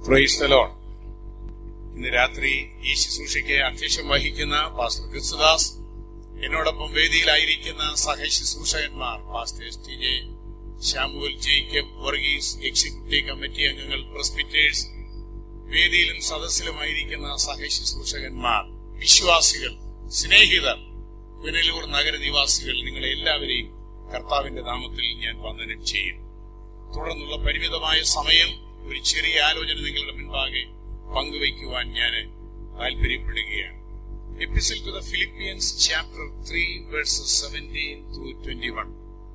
Price the Lord ഇന്ന് രാത്രി ഈ ശുശ്രൂഷയ്ക്ക് അധ്യക്ഷം വഹിക്കുന്ന പാസ്റ്റർ ക്രിസ്തുദാസ് എന്നോടൊപ്പം വേദിയിലായിരിക്കുന്ന സഹ ശുശ്രൂഷകന്മാർ pastors T J Samuel Jacob Varghese executive committee അംഗങ്ങൾ പ്രസ്പിറ്റേഴ്സ് വേദിയിലും സദസ്സിലുമായിരിക്കുന്ന സഹ ശുശ്രൂഷകന്മാർ വിശ്വാസികൾ സ്നേഹിതർ പുനലൂർ നഗരനിവാസികൾ നിങ്ങളെ എല്ലാവരെയും കർത്താവിന്റെ നാമത്തിൽ ഞാൻ വന്ദനം ചെയ്യും തുടർന്നുള്ള പരിമിതമായ സമയം ഒരു ചെറിയ ആലോചന നിങ്ങളുടെ മുൻപാകെ പങ്കുവയ്ക്കുവാൻ ഞാൻ താല്പര്യപ്പെടുകയാണ് epistle to the Philippians chapter three verses seventeen through twenty one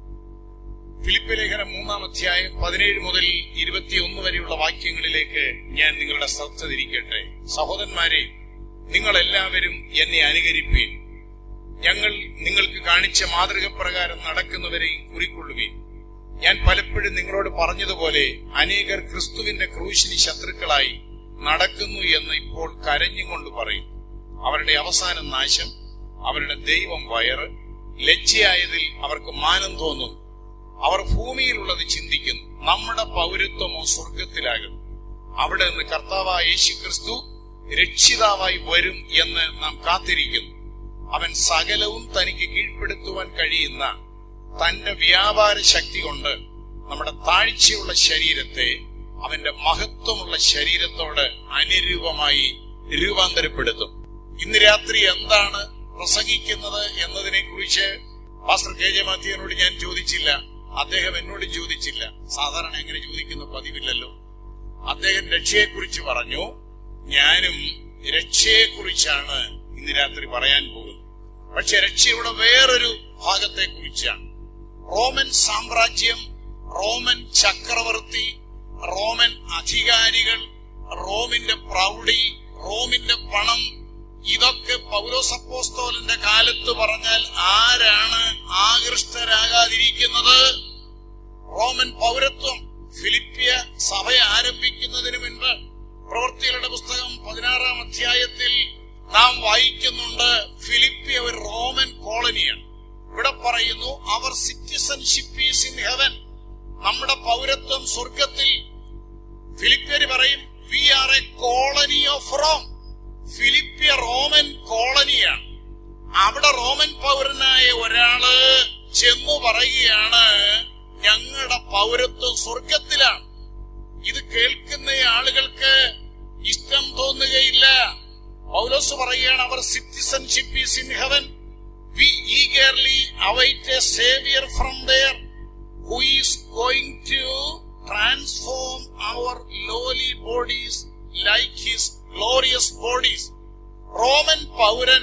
Philip ലേഖനം മൂന്നാം അധ്യായം പതിനേഴ് മുതൽ ഇരുപത്തിയൊന്ന് വരെയുള്ള വാക്യങ്ങളിലേക്ക് ഞാൻ നിങ്ങളുടെ ശ്രദ്ധ തിരിക്കട്ടെ സഹോദരന്മാരെ നിങ്ങൾ എല്ലാവരും എന്നെ അനുകരിപ്പീൻ ഞങ്ങൾ നിങ്ങൾക്ക് കാണിച്ച മാതൃക പ്രകാരം നടക്കുന്നവരെയും കുറിക്കൊള്ളുകയും ഞാൻ പലപ്പോഴും നിങ്ങളോട് പറഞ്ഞതുപോലെ അനേകർ ക്രിസ്തുവിന്റെ ക്രൂശിന് ശത്രുക്കളായി നടക്കുന്നു എന്ന് ഇപ്പോൾ കരഞ്ഞുകൊണ്ട് പറയും അവരുടെ അവസാന നാശം അവരുടെ ദൈവം വയറ് ലജ്ജയായതിൽ അവർക്ക് മാനം തോന്നുന്നു അവർ ഭൂമിയിലുള്ളത് ചിന്തിക്കുന്നു നമ്മുടെ പൗരത്വമോ സ്വർഗത്തിലാകുന്നു അവിടെ നിന്ന് കർത്താവായ യേശു ക്രിസ്തു രക്ഷിതാവായി വരും എന്ന് നാം കാത്തിരിക്കുന്നു അവൻ സകലവും തനിക്ക് കീഴ്പ്പെടുത്തുവാൻ കഴിയുന്ന തന്റെ വ്യാപാര ശക്തി കൊണ്ട് നമ്മുടെ താഴ്ചയുള്ള ശരീരത്തെ അവന്റെ മഹത്വമുള്ള ശരീരത്തോട് അനുരൂപമായി രൂപാന്തരപ്പെടുത്തും ഇന്ന് രാത്രി എന്താണ് പ്രസംഗിക്കുന്നത് എന്നതിനെ കുറിച്ച് പാസ്റ്റർ കെ ജെ മാത്യുവിനോട് ഞാൻ ചോദിച്ചില്ല അദ്ദേഹം എന്നോട് ചോദിച്ചില്ല സാധാരണ എങ്ങനെ ചോദിക്കുന്ന പതിവില്ലല്ലോ അദ്ദേഹം രക്ഷയെക്കുറിച്ച് പറഞ്ഞു ഞാനും രക്ഷയെക്കുറിച്ചാണ് ഇന്ന് രാത്രി പറയാൻ പോകുന്നത് പക്ഷെ രക്ഷയുടെ വേറൊരു ഭാഗത്തെ കുറിച്ചാണ് റോമൻ സാമ്രാജ്യം റോമൻ ചക്രവർത്തി റോമൻ അധികാരികൾ റോമിന്റെ പ്രൗഢി റോമിന്റെ പണം ഇതൊക്കെ പൗലോസപ്പോസ്തോലിന്റെ കാലത്ത് പറഞ്ഞാൽ ആരാണ് ആകൃഷ്ടരാകാതിരിക്കുന്നത് റോമൻ പൗരത്വം ഫിലിപ്പിയ സഭ ആരംഭിക്കുന്നതിന് മുൻപ് പ്രവൃത്തികളുടെ പുസ്തകം പതിനാറാം അധ്യായത്തിൽ നാം വായിക്കുന്നുണ്ട് ഫിലിപ്പിയ ഒരു റോമൻ കോളനിയാണ് ഇവിടെ പറയുന്നു our citizenship is in heaven നമ്മുടെ പൗരത്വം സ്വർഗത്തിൽ ഫിലിപ്പിയര് പറയും we are a colony of Rome Philippi Roman കോളനിയാണ് അവിടെ റോമൻ പൗരനായ ഒരാള് ചെന്നു പറയുകയാണ് ഞങ്ങളുടെ പൗരത്വം സ്വർഗത്തിലാണ് ഇത് കേൾക്കുന്ന ആളുകൾക്ക് ഇഷ്ടം തോന്നുകയില്ല പൗലോസ് പറയുകയാണ് our citizenship is in heaven we eagerly await a saviour from there who is going to transform our lowly bodies like his glorious bodies Roman പൗരൻ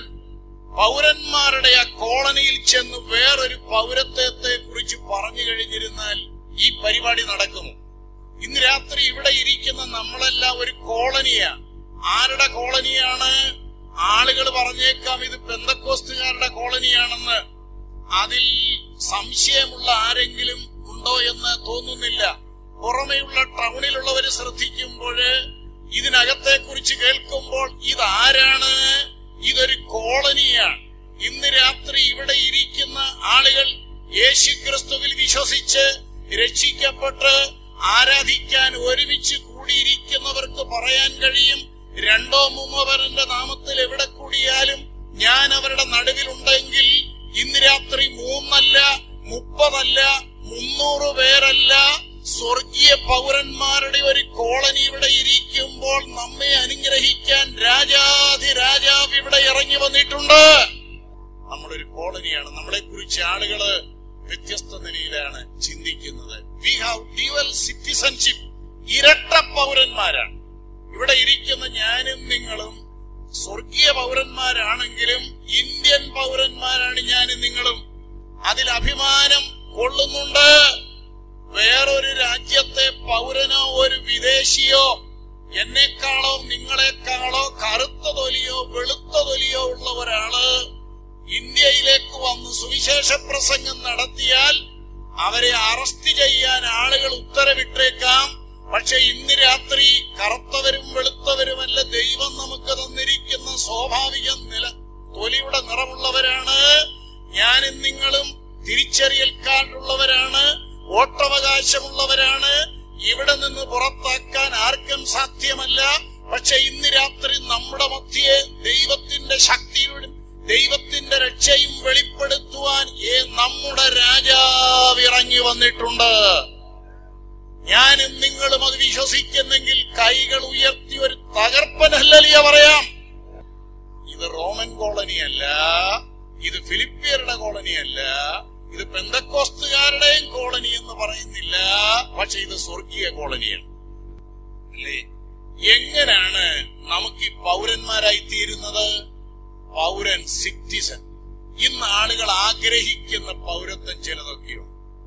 പൗരന്മാരുടെ ആ കോളനിയിൽ ചെന്ന് വേറൊരു പൗരത്വത്തെ കുറിച്ച് പറഞ്ഞു കഴിഞ്ഞിരുന്നാൽ ഈ പരിപാടി നടക്കുമോ ഇന്ന് രാത്രി ഇവിടെ ഇരിക്കുന്ന നമ്മളെല്ലാം ഒരു കോളനിയാണ് ആരുടെ കോളനിയാണ് ആളുകൾ പറഞ്ഞേക്കാം ഇത് പെന്തക്കോസ്റ്റുകാരുടെ കോളനിയാണെന്ന് അതിൽ സംശയമുള്ള ആരെങ്കിലും ഉണ്ടോ എന്ന് തോന്നുന്നില്ല പുറമെയുള്ള ടൗണിലുള്ളവര് ശ്രദ്ധിക്കുമ്പോൾ ഇതിനകത്തെ കുറിച്ച് കേൾക്കുമ്പോൾ ഇതാരാണ് ഇതൊരു കോളനിയാണ് ഇന്ന് രാത്രി ഇവിടെ ഇരിക്കുന്ന ആളുകൾ യേശു ക്രിസ്തുവിൽ വിശ്വസിച്ച് രക്ഷിക്കപ്പെട്ട് ആരാധിക്കാൻ ഒരുമിച്ച് കൂടിയിരിക്കുന്നവർക്ക് പറയാൻ കഴിയും രണ്ടോ മൂന്നോ പേരന്റെ നാമത്തിൽ എവിടെ കൂടിയാലും ഞാൻ അവരുടെ നടുവിലുണ്ടെങ്കിൽ ഇന്ന് രാത്രി മൂന്നല്ല മുപ്പതല്ല മുന്നൂറ് പേരല്ല സ്വർഗീയ പൗരന്മാരുടെ ഒരു കോളനി ഇവിടെ ഇരിക്കുമ്പോൾ നമ്മെ അനുഗ്രഹിക്കാൻ രാജാധി രാജാവ് ഇവിടെ ഇറങ്ങി വന്നിട്ടുണ്ട് നമ്മളൊരു കോളനിയാണ് നമ്മളെ കുറിച്ച് ആളുകള് വ്യത്യസ്ത നിലയിലാണ് ചിന്തിക്കുന്നത് വി ഹാവ് ഡ്യുവൽ സിറ്റിസൺഷിപ്പ് ഇരട്ട പൗരന്മാരാണ് ഇവിടെ ഇരിക്കുന്ന ഞാനും നിങ്ങളും സ്വർഗീയ പൗരന്മാരാണെങ്കിലും ഇന്ത്യൻ പൗരന്മാരാണ് ഞാനും നിങ്ങളും അതിൽ അഭിമാനം കൊള്ളുന്നുണ്ട് വേറൊരു രാജ്യത്തെ പൗരനോ ഒരു വിദേശിയോ എന്നെക്കാളോ നിങ്ങളെക്കാളോ കറുത്ത തൊലിയോ വെളുത്ത തൊലിയോ ഉള്ള ഒരാള് ഇന്ത്യയിലേക്ക് വന്ന് സുവിശേഷ പ്രസംഗം നടത്തിയാൽ അവരെ അറസ്റ്റ് ചെയ്യാൻ ആളുകൾ ഉത്തരവിട്ടേക്കാം പക്ഷെ ഇന്ന് രാത്രി കറുത്തവരും വെളുത്തവരുമല്ല ദൈവം നമുക്ക് തന്നിരിക്കുന്ന സ്വാഭാവിക നില തൊലിയുടെ നിറമുള്ളവരാണ് ഞാനും നിങ്ങളും തിരിച്ചറിയൽ കാർഡുള്ളവരാണ് വോട്ടവകാശമുള്ളവരാണ് ഇവിടെ നിന്ന് പുറത്താക്കാൻ ആർക്കും സാധ്യമല്ല പക്ഷെ ഇന്ന് രാത്രി നമ്മുടെ മധ്യയെ ദൈവത്തിന്റെ ശക്തിയുടെ ദൈവത്തിന്റെ രക്ഷയും വെളിപ്പെടുത്തുവാൻ ഏ നമ്മുടെ രാജാവ് ഇറങ്ങി വന്നിട്ടുണ്ട് ഞാനും നിങ്ങളും അത് വിശ്വസിക്കുന്നെങ്കിൽ കൈകൾ ഉയർത്തി ഒരു തകർപ്പനല്ലലിയ പറയാം ഇത് റോമൻ കോളനിയല്ല ഇത് ഫിലിപ്പിയരുടെ കോളനിയല്ല ഇത് പെന്തക്കോസ്തുകാരുടെയും കോളനി എന്ന് പറയുന്നില്ല പക്ഷെ ഇത് സ്വർഗീയ കോളനിയാണ് അല്ലേ എങ്ങനെയാണ് നമുക്ക് ഈ പൗരന്മാരായി തീരുന്നത് പൗരൻ സിറ്റിസൺ ഇന്ന് ആളുകൾ ആഗ്രഹിക്കുന്ന പൗരത്വം ചിലതൊക്കെയുണ്ട്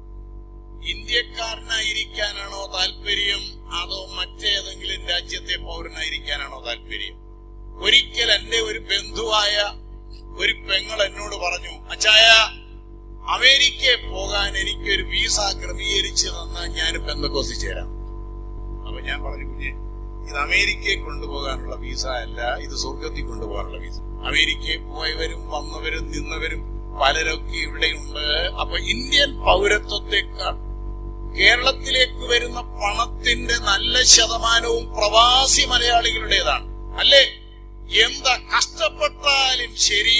ഇന്ത്യക്കാരനായിരിക്കാനാണോ താല്പര്യം അതോ മറ്റേതെങ്കിലും രാജ്യത്തെ പൗരനായിരിക്കാനാണോ താല്പര്യം ഒരിക്കൽ എന്റെ ഒരു ബന്ധുവായ ഒരു പെങ്ങൾ എന്നോട് പറഞ്ഞു അച്ചായ അമേരിക്കയിൽ പോകാൻ എനിക്കൊരു വിസ ക്രമീകരിച്ചു തന്നാൽ ഞാൻ ബന്ധക്കോസി ചേരാം അപ്പൊ ഞാൻ പറഞ്ഞു കുഞ്ഞെ ഇത് അമേരിക്കയിൽ കൊണ്ടുപോകാനുള്ള വിസ അല്ല ഇത് സ്വർഗത്തിൽ കൊണ്ടുപോകാനുള്ള വിസ അമേരിക്കയിൽ പോയവരും വന്നവരും നിന്നവരും പലരൊക്കെ ഇവിടെയുണ്ട് അപ്പൊ ഇന്ത്യൻ പൗരത്വത്തെക്കാൾ കേരളത്തിലേക്ക് വരുന്ന പണത്തിന്റെ നല്ല ശതമാനവും പ്രവാസി മലയാളികളുടേതാണ് അല്ലേ എന്താ കഷ്ടപ്പെട്ടാലും ശരി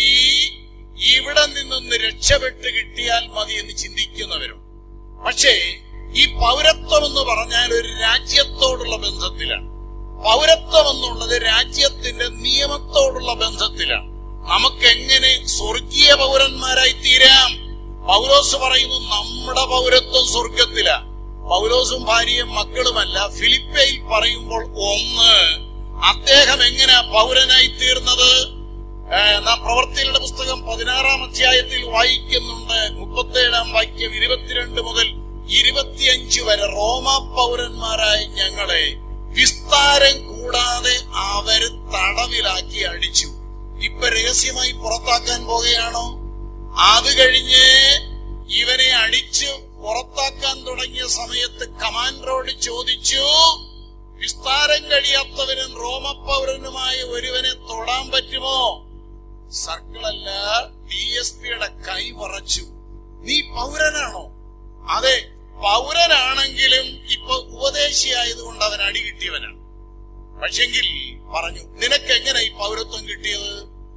ഇവിടെ നിന്നൊന്ന് രക്ഷപ്പെട്ട് കിട്ടിയാൽ മതി എന്ന് ചിന്തിക്കുന്നവരും പക്ഷേ ഈ പൗരത്വം എന്ന് പറഞ്ഞാൽ ഒരു രാജ്യത്തോടുള്ള ബന്ധത്തിലാണ് പൗരത്വം എന്നുള്ളത് രാജ്യത്തിന്റെ നിയമത്തോടുള്ള ബന്ധത്തിലാണ് നമുക്ക് എങ്ങനെ സ്വർഗീയ പൗരന്മാരായി തീരാം പൗലോസ് പറയുന്നു നമ്മുടെ പൗരത്വം സ്വർഗത്തിലാ പൗലോസും ഭാര്യയും മക്കളുമല്ല ഫിലിപ്പയിൽ പറയുമ്പോൾ ഒന്ന് അദ്ദേഹം എങ്ങനെ പൗരനായി തീർന്നത് ഏഹ്, നാം പ്രവർത്തികളുടെ പുസ്തകം പതിനാറാം അധ്യായത്തിൽ വായിക്കുന്നുണ്ട് മുപ്പത്തേഴാം വാക്യം ഇരുപത്തിരണ്ട് മുതൽ ഇരുപത്തിയഞ്ച് വരെ റോമ പൗരന്മാരായ ഞങ്ങളെ വിസ്താരം കൂടാതെ അവർ തടവിലാക്കി അടിച്ചു ഇപ്പൊ രഹസ്യമായി പുറത്താക്കാൻ പോകുകയാണോ അത് കഴിഞ്ഞ് ഇവനെ അടിച്ച് പുറത്താക്കാൻ തുടങ്ങിയ സമയത്ത് കമാൻഡറോട് ചോദിച്ചു വിസ്താരം കഴിയാത്തവനും റോമപൗരനുമായ ഒരുവനെ തൊടാൻ പറ്റുമോ സർക്കിളല്ല ഡി എസ് പിയുടെ കൈ വറച്ചു നീ പൗരനാണോ അതെ പൗരനാണെങ്കിലും ഇപ്പൊ ഉപദേശിയായതുകൊണ്ട് അവൻ അടി കിട്ടിയവനാണ് പക്ഷെങ്കിൽ പറഞ്ഞു നിനക്ക് എങ്ങനെ ഈ പൗരത്വം കിട്ടിയത്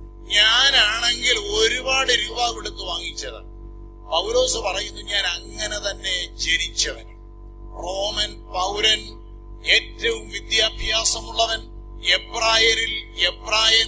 ഞാനാണെങ്കിൽ ഒരുപാട് രൂപ കൊടുത്ത് വാങ്ങിച്ചതാണ് പൗലോസ് പറയുന്നു ഞാൻ അങ്ങനെ തന്നെ ജനിച്ചവൻ റോമൻ പൗരൻ ഏറ്റവും വിദ്യാഭ്യാസമുള്ളവൻ എബ്രായരിൽ എബ്രായൻ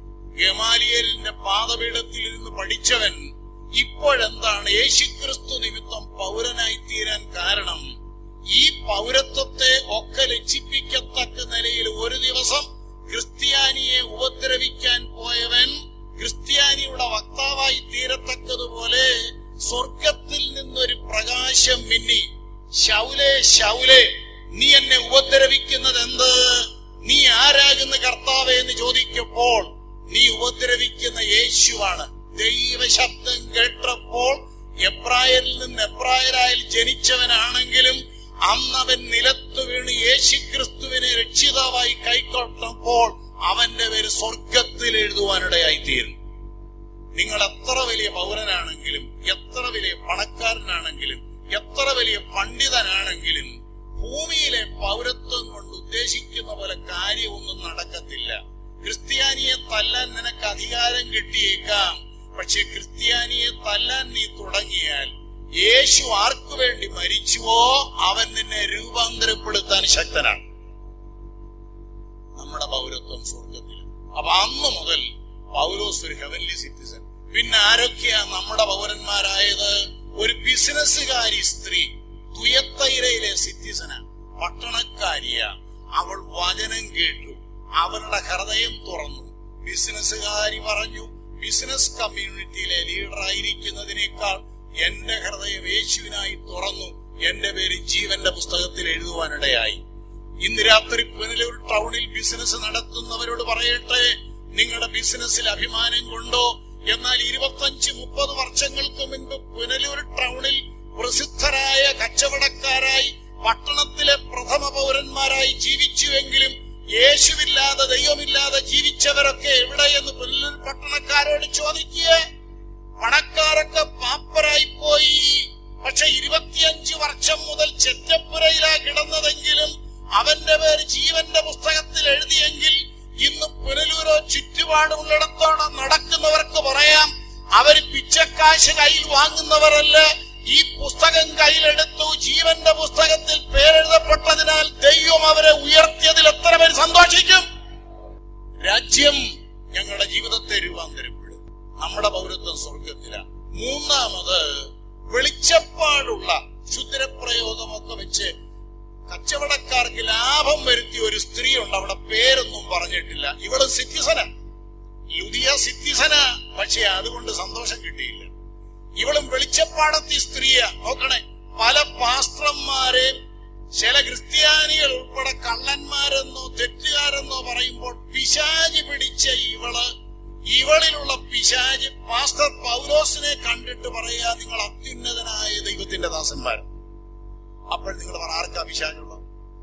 ഗമാലിയലിന്റെ പാദപീഠത്തിൽ ഇരുന്ന് പഠിച്ചവൻ ഇപ്പോഴെന്താണ് യേശുക്രിസ്തു നിമിത്തം പൗരനായി തീരാൻ കാരണം ഈ പൗരത്വത്തെ ഒക്കെ ലജ്ജിപ്പിക്കത്തക്ക നിലയിൽ ഒരു ദിവസം ക്രിസ്ത്യാനിയെ ഉപദ്രവിക്കാൻ പോയവൻ ക്രിസ്ത്യാനിയുടെ വക്താവായി തീരത്തക്കതുപോലെ സ്വർഗത്തിൽ നിന്നൊരു പ്രകാശം മിന്നി ശൗലേ ശൗലേ നീ എന്നെ ഉപദ്രവിക്കുന്നത് എന്ത് നീ ആരാകുന്ന കർത്താവേ എന്ന് ചോദിക്കപ്പോൾ നീ ഉപദ്രവിക്കുന്ന യേശുവാണ് ദൈവശബ്ദം കേട്ടപ്പോൾ എബ്രായരിൽ നിന്ന് എബ്രായരായിൽ ജനിച്ചവനാണെങ്കിലും അന്നവൻ നിലത്തു വീണ് യേശുക്രിസ്തുവിനെ രക്ഷിതാവായി കൈക്കൊണ്ടപ്പോൾ അവന്റെ പേര് സ്വർഗത്തിൽ എഴുതുവാനിടയായി തീർന്നു നിങ്ങൾ എത്ര വലിയ പൗരനാണെങ്കിലും എത്ര വലിയ പണക്കാരനാണെങ്കിലും എത്ര വലിയ പണ്ഡിതനാണെങ്കിലും ഭൂമിയിലെ പൗരത്വം കൊണ്ട് ഉദ്ദേശിക്കുന്ന പോലെ കാര്യമൊന്നും നടക്കത്തില്ല ക്രിസ്ത്യാനിയെ തല്ലാൻ നിനക്ക് അധികാരം കിട്ടിയേക്കാം പക്ഷെ ക്രിസ്ത്യാനിയെ തല്ലാൻ നീ തുടങ്ങിയാൽ യേശു ആർക്കു വേണ്ടി മരിച്ചുവോ അവൻ നിന്നെ രൂപാന്തരപ്പെടുത്താൻ ശക്തനാണ് നമ്മുടെ പൗരത്വം സ്വർഗത്തിൽ അപ്പൊ അന്ന് മുതൽ പൗലോസ് ഒരു ഹെവൻലി സിറ്റിസൺ പിന്നെ ആരൊക്കെയാ നമ്മുടെ പൗരന്മാരായത് ഒരു ബിസിനസ്സുകാരി സ്ത്രീ തുയത്തൈരയിലെ സിറ്റിസനാണ് പട്ടണക്കാരിയ അവൾ വചനം കേട്ടു അവളുടെ ഹൃദയം തുറന്നു ബിസിനസ്സുകാരി പറഞ്ഞു ബിസിനസ് കമ്മ്യൂണിറ്റിയിലെ ലീഡറായിരിക്കുന്നതിനേക്കാൾ എന്റെ ഹൃദയം യേശുവിനായി തുറന്നു എന്റെ പേര് ജീവന്റെ പുസ്തകത്തിൽ എഴുതുവാനിടയായി ഇന്ന് രാത്രി പുനലൂർ ടൗണിൽ ബിസിനസ് നടത്തുന്നവരോട് പറയട്ടെ നിങ്ങളുടെ ബിസിനസ്സിൽ അഭിമാനം കൊണ്ടോ എന്നാൽ ഇരുപത്തഞ്ച് മുപ്പത് വർഷങ്ങൾക്ക് മുൻപ് പുനലൂർ ടൗണിൽ പ്രസിദ്ധരായ കച്ചവടക്കാരായി പട്ടണത്തിലെ പ്രഥമ പൗരന്മാരായി ജീവിച്ചുവെങ്കിലും യേശുവില്ലാതെ ദൈവമില്ലാതെ ജീവിച്ചവരൊക്കെ എവിടെയെന്ന് പുനലൂർ പട്ടണക്കാരോട് ചോദിക്കുക പണക്കാരൊക്കെ പാപ്പരായി പോയി പക്ഷെ ഇരുപത്തിയഞ്ച് വർഷം മുതൽ ചെറ്റപ്പുരയിലാ കിടന്നതെങ്കിൽ അവന്റെ പേര് ജീവന്റെ പുസ്തകത്തിൽ എഴുതിയെങ്കിൽ ഇന്ന് പുനലൂരോ ചുറ്റുപാടുള്ളിടത്തോടെ നടക്കുന്നവർക്ക് പറയാം അവര് പിച്ചക്കാശ് കയ്യിൽ വാങ്ങുന്നവരല്ല ഈ പുസ്തകം കയ്യിലെടുത്തു ജീവന്റെ പുസ്തകത്തിൽ പേരെഴുതപ്പെട്ടതിനാൽ ദൈവം അവരെ ഉയർത്തിയതിൽ എത്ര പേര് സന്തോഷിക്കും രാജ്യം ഞങ്ങളുടെ ജീവിതത്തെ രൂപാന്തരപ്പെടും നമ്മുടെ പൗരത്വം സ്വർഗത്തിലാണ് മൂന്നാമത് വെളിച്ചപ്പാടുള്ള ക്ഷുദ്രപ്രയോഗമൊക്കെ വെച്ച് കച്ചവടക്കാർക്ക് ലാഭം വരുത്തിയ ഒരു സ്ത്രീ ഉണ്ട് അവിടെ പേരൊന്നും പറഞ്ഞിട്ടില്ല ഇവള് സിറ്റിസനാ ലുദിയ സിറ്റിസനാ പക്ഷെ അതുകൊണ്ട് സന്തോഷം കിട്ടിയില്ല ഇവളും വെളിച്ചപ്പാടത്തി സ്ത്രീയാ നോക്കണേ പല പാസ്ത്രന്മാരെയും ചില ക്രിസ്ത്യാനികൾ ഉൾപ്പെടെ കള്ളന്മാരെന്നോ തെറ്റുകാരെന്നോ പറയുമ്പോൾ പിശാജ് പിടിച്ച ഇവള് ഇവളിലുള്ള പിശാജ് പാസ്റ്റർ പൗലോസിനെ കണ്ടിട്ട് പറയാ നിങ്ങൾ അത്യുന്നതനായ ദൈവത്തിന്റെ ദാസന്മാർ അപ്പോൾ നിങ്ങൾ പറ ആർക്കാ പിശാജുള്ള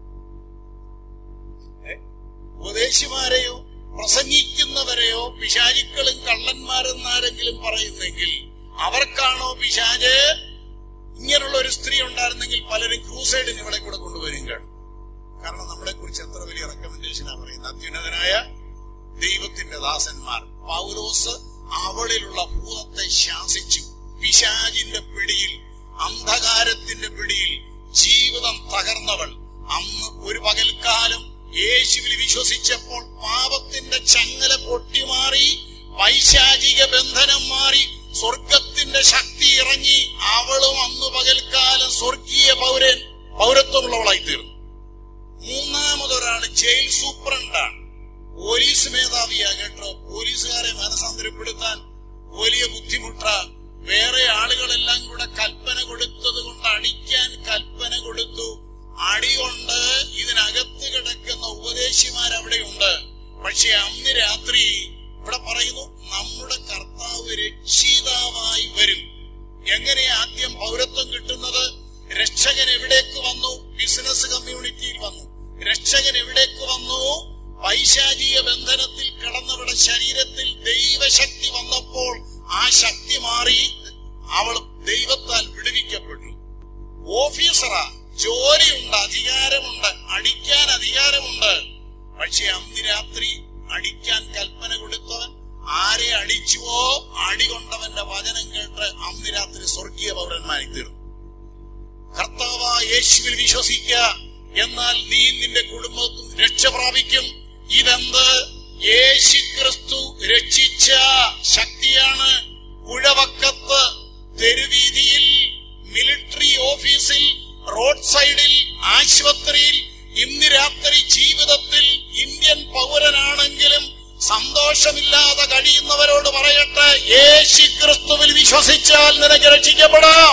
ഉപദേശിമാരെയോ പ്രസംഗിക്കുന്നവരെയോ പിശാചുക്കളും കള്ളന്മാരെന്നാരെങ്കിലും പറയുന്നെങ്കിൽ അവർക്കാണോ പിശാജ് ഇങ്ങനെയുള്ള ഒരു സ്ത്രീ ഉണ്ടായിരുന്നെങ്കിൽ പലരും ക്രൂസൈഡിന് ഇവളെ കൂടെ കൊണ്ടുവരും കാണും കാരണം നമ്മളെ കുറിച്ച് എത്ര വലിയ റെക്കമെൻഡേഷനാ പറയുന്നത് അത്യുന്നതനായ ദൈവത്തിന്റെ ദാസന്മാർ പൗലോസ് അവളിലുള്ള ഭൂതത്തെ ശാസിച്ചു പിശാജിന്റെ പിടിയിൽ അന്ധകാരത്തിന്റെ പിടിയിൽ ജീവിതം തകർന്നവൾ അന്ന് ഒരു പകൽക്കാലം യേശുവിൽ വിശ്വസിച്ചപ്പോൾ പാപത്തിന്റെ ചങ്ങല പൊട്ടിമാറി പൈശാചിക ബന്ധനം മാറി സ്വർഗത്തിന്റെ ശക്തി ഇറങ്ങി അവളും അന്ന് പകൽക്കാലം സ്വർഗീയ പൗരൻ പൗരത്വമുള്ളവളായി തീർന്നു മൂന്നാമതൊരാള് ജയിൽ സൂപ്രണ്ടാണ് പോലീസ് മേധാവിയാ കേട്ടോ പോലീസുകാരെ മനസാന്തരപ്പെടുത്താൻ വലിയ ബുദ്ധിമുട്ട വേറെ ആളുകളെല്ലാം കൂടെ കൽപ്പന കൊടുത്തത് കൊണ്ട് അടിക്കാൻ കൽപ്പന കൊടുത്തു അടി കൊണ്ട് ഇതിനകത്ത് കിടക്കുന്ന ഉപദേശിമാർ അവിടെയുണ്ട് പക്ഷെ അന്ന് രാത്രി ഇവിടെ പറയുന്നു നമ്മുടെ കർത്താവ് രക്ഷിതാവായി വരും എങ്ങനെ ആദ്യം പൗരത്വം കിട്ടുന്നത് രക്ഷകൻ എവിടേക്ക് വന്നു ബിസിനസ് കമ്മ്യൂണിറ്റിയിൽ വന്നു രക്ഷകൻ എവിടേക്ക് വന്നു പൈശാചിക ബന്ധനത്തിൽ കിടന്നവരുടെ ശരീരത്തിൽ ദൈവശക്തി വന്നപ്പോൾ ആ ശക്തി മാറി അവൾ ദൈവത്താൽ വിടുവിക്കപ്പെട്ടു ഓഫീസറാ ജോലിയുണ്ട് അധികാരമുണ്ട് അടിക്കാൻ അധികാരമുണ്ട് പക്ഷെ അന്ന് രാത്രി അടിക്കാൻ കൽപ്പന കൊടുത്തവൻ ആരെ അടിച്ചുവോ അടി കൊണ്ടവന്റെ വചനം കേട്ട് അന്ന് രാത്രി സ്വർഗീയ പൗരന്മാരി തീർന്നു കർത്താവ യേശുവിൽ വിശ്വസിക്ക എന്നാൽ നീ നിന്റെ കുടുംബത്തും രക്ഷ പ്രാപിക്കും ഇതെന്ത് യേശു ക്രിസ്തു രക്ഷിച്ച ശക്തിയാണ് പുഴവക്കത്ത് തെരുവീതിയിൽ മിലിറ്ററി ഓഫീസിൽ റോഡ് സൈഡിൽ ആശുപത്രിയിൽ ഇന്ന് രാത്രി ജീവിതത്തിൽ ഇന്ത്യൻ പൗരനാണെങ്കിലും സന്തോഷമില്ലാതെ കഴിയുന്നവരോട് പറയട്ടെ യേശു ക്രിസ്തുവിൽ വിശ്വസിച്ചാൽ നിനക്ക് രക്ഷിക്കപ്പെടാം